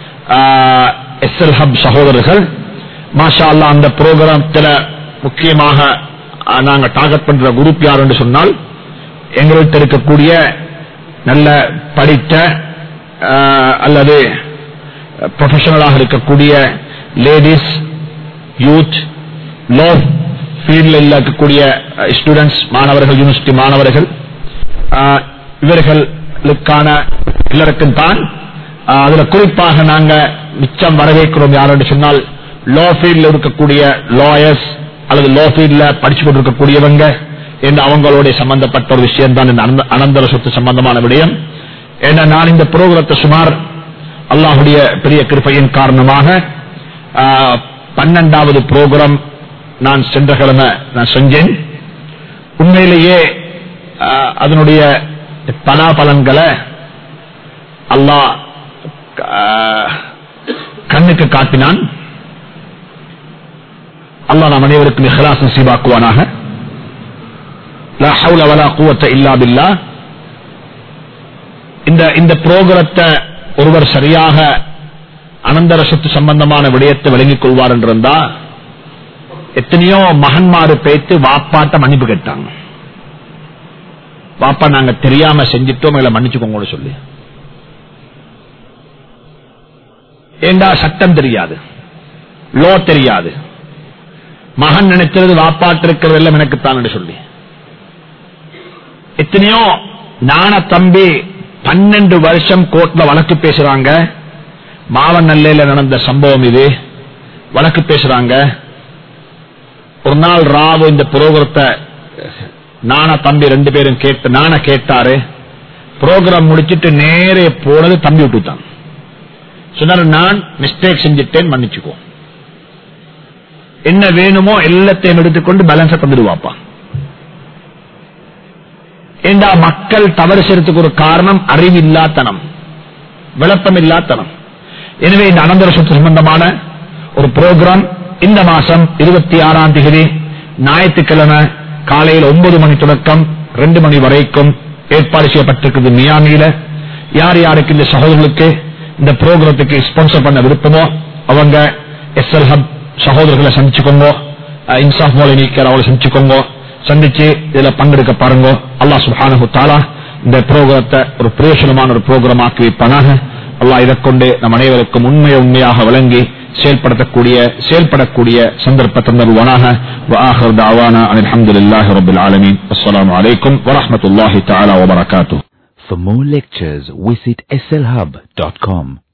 எஸ் எல் ஹப் சகோதரர்கள் மாஷா அல்லாஹ் அந்த புரோகிராமத்துல முக்கியமாக அஹ், நாங்க டார்கெட் பண்ற குரூப் யார் என்று சொன்னால் எங்கள்கிட்ட இருக்கக்கூடிய நல்ல படித்த அஹ், அல்லது ப்ரொஃபஷனலாக இருக்கக்கூடிய லேடிஸ் யூத் லோ ஃபீல்டில் இருக்கக்கூடிய ஸ்டூடெண்ட்ஸ் மாணவர்கள் யூனிவர்சிட்டி மாணவர்கள் ஆஹ், இவர்களுக்கான எல்லாருக்கும் தான் ஆஹ், அதுல குறிப்பாக நாங்க மிச்சம் வரவேற்கிறோம் யார் என்று சொன்னால் லோ ஃபீல்டில் இருக்கக்கூடிய லாயர்ஸ் அல்லது லோ ஃபீல்ட்ல படிச்சு கொண்டிருக்கக்கூடியவங்க என்று அவங்களோட சம்பந்தப்பட்ட ஒரு விஷயம் தான் இந்த அனந்த- அனந்தர சொத்து சம்பந்தமான விடயம் ஏன்னா நான் இந்த புரோகிரத்தை சுமார் அல்லாஹுடைய பெரிய கிருபையின் காரணமாக ஆஹ், பன்னெண்டாவது புரோகிராம் நான் சென்ற கிழமை நான் செஞ்சேன் உண்மையிலேயே ஆஹ், அதனுடைய பலாபலன்களை அல்லாஹ் ஆஹ், கண்ணுக்கு காட்டினான் அல்லாஹ் நாம் அனைவருக்கும் இஹ்லாஸ் நசீபாக்குவானாக லா ஹவுல வலா குவத்த இல்லா பில்லாஹ் இந்த இந்த புரோகிரத்தை ஒருவர் சரியாக அனந்தர சொத்து சம்பந்தமான விடயத்தை விளங்கிக் கொள்வார் என்றிருந்தா எத்தனையோ மகன்மாரு பேத்து வாப்பாட்ட மன்னிப்பு கேட்டாங்க வாப்பா நாங்க தெரியாம செஞ்சிட்டோம் இல்ல மன்னிச்சுக்கோங்க சொல்லி ஏண்டா சட்டம் தெரியாது லோ தெரியாது மகன் நினைக்கிறது வாப்பாட்டு இருக்கிறது எல்லாம் எனக்குத்தான் சொல்லி எத்தனையோ நான தம்பி பன்னெண்டு வருஷம் கோர்ட்ல வழக்கு பேசுறாங்க மாவன் நல்லையில நடந்த சம்பவம் இது வழக்கு பேசுறாங்க ஒரு நாள் ராவு இந்த புரோகிரத்தை நான தம்பி ரெண்டு பேரும் கேட்டு நான கேட்டாரு புரோகிராம் முடிச்சிட்டு நேரே போனது தம்பி விட்டுட்டான் சொன்னாரு நான் மிஸ்டேக் செஞ்சிட்டேன் மன்னிச்சுக்கோ என்ன வேணுமோ எல்லாத்தையும் எடுத்துக்கொண்டு பேலன்ஸ தந்துடுவாப்பா ஏண்டா மக்கள் தவறு செய்யறதுக்கு ஒரு காரணம் அறிவில்லாத்தனம் விளப்பமில்லாத்தனம் எனவே இந்த அனந்தர சொத்து சம்பந்தமான ஒரு புரோகிராம் இந்த மாசம் இருபத்தி ஆறாம் தேதி ஞாயிற்றுக்கிழமை காலையில் ஒன்பது மணி தொடக்கம் ரெண்டு மணி வரைக்கும் ஏற்பாடு செய்யப்பட்டிருக்குது மியாமியில யார் யாருக்கு இந்த சகோதரர்களுக்கு இந்த புரோகிரத்துக்கு ஸ்பான்சர் பண்ண விருப்பமோ அவங்க எஸ் எல் ஹப் சகோதரர்களை சந்திச்சுக்கோங்க அஹ், இன்சாஃப் மோலை நீக்கிற அவளை சந்திச்சுக்கோங்க சந்திச்சு இதுல பங்கெடுக்க பாருங்க அல்லாஹ் சுப்ஹானஹு தஆலா இந்த ப்ரோக்ராத்தை ஒரு பிரயோஜனமான ஒரு ப்ரோக்ராம் ஆக்கி வைப்பானாக அல்லாஹ் இதை கொண்டு நம் அனைவருக்கும் உண்மையை உண்மையாக விளங்கி செயல்படுத்தக்கூடிய செயல்படக்கூடிய சந்தர்ப்ப தந்தருவானாக وآخر دعوانا أن الحمد لله رب العالمين والسلام عليكم ورحمة الله تعالى وبركاته For more lectures, visit slhub.com.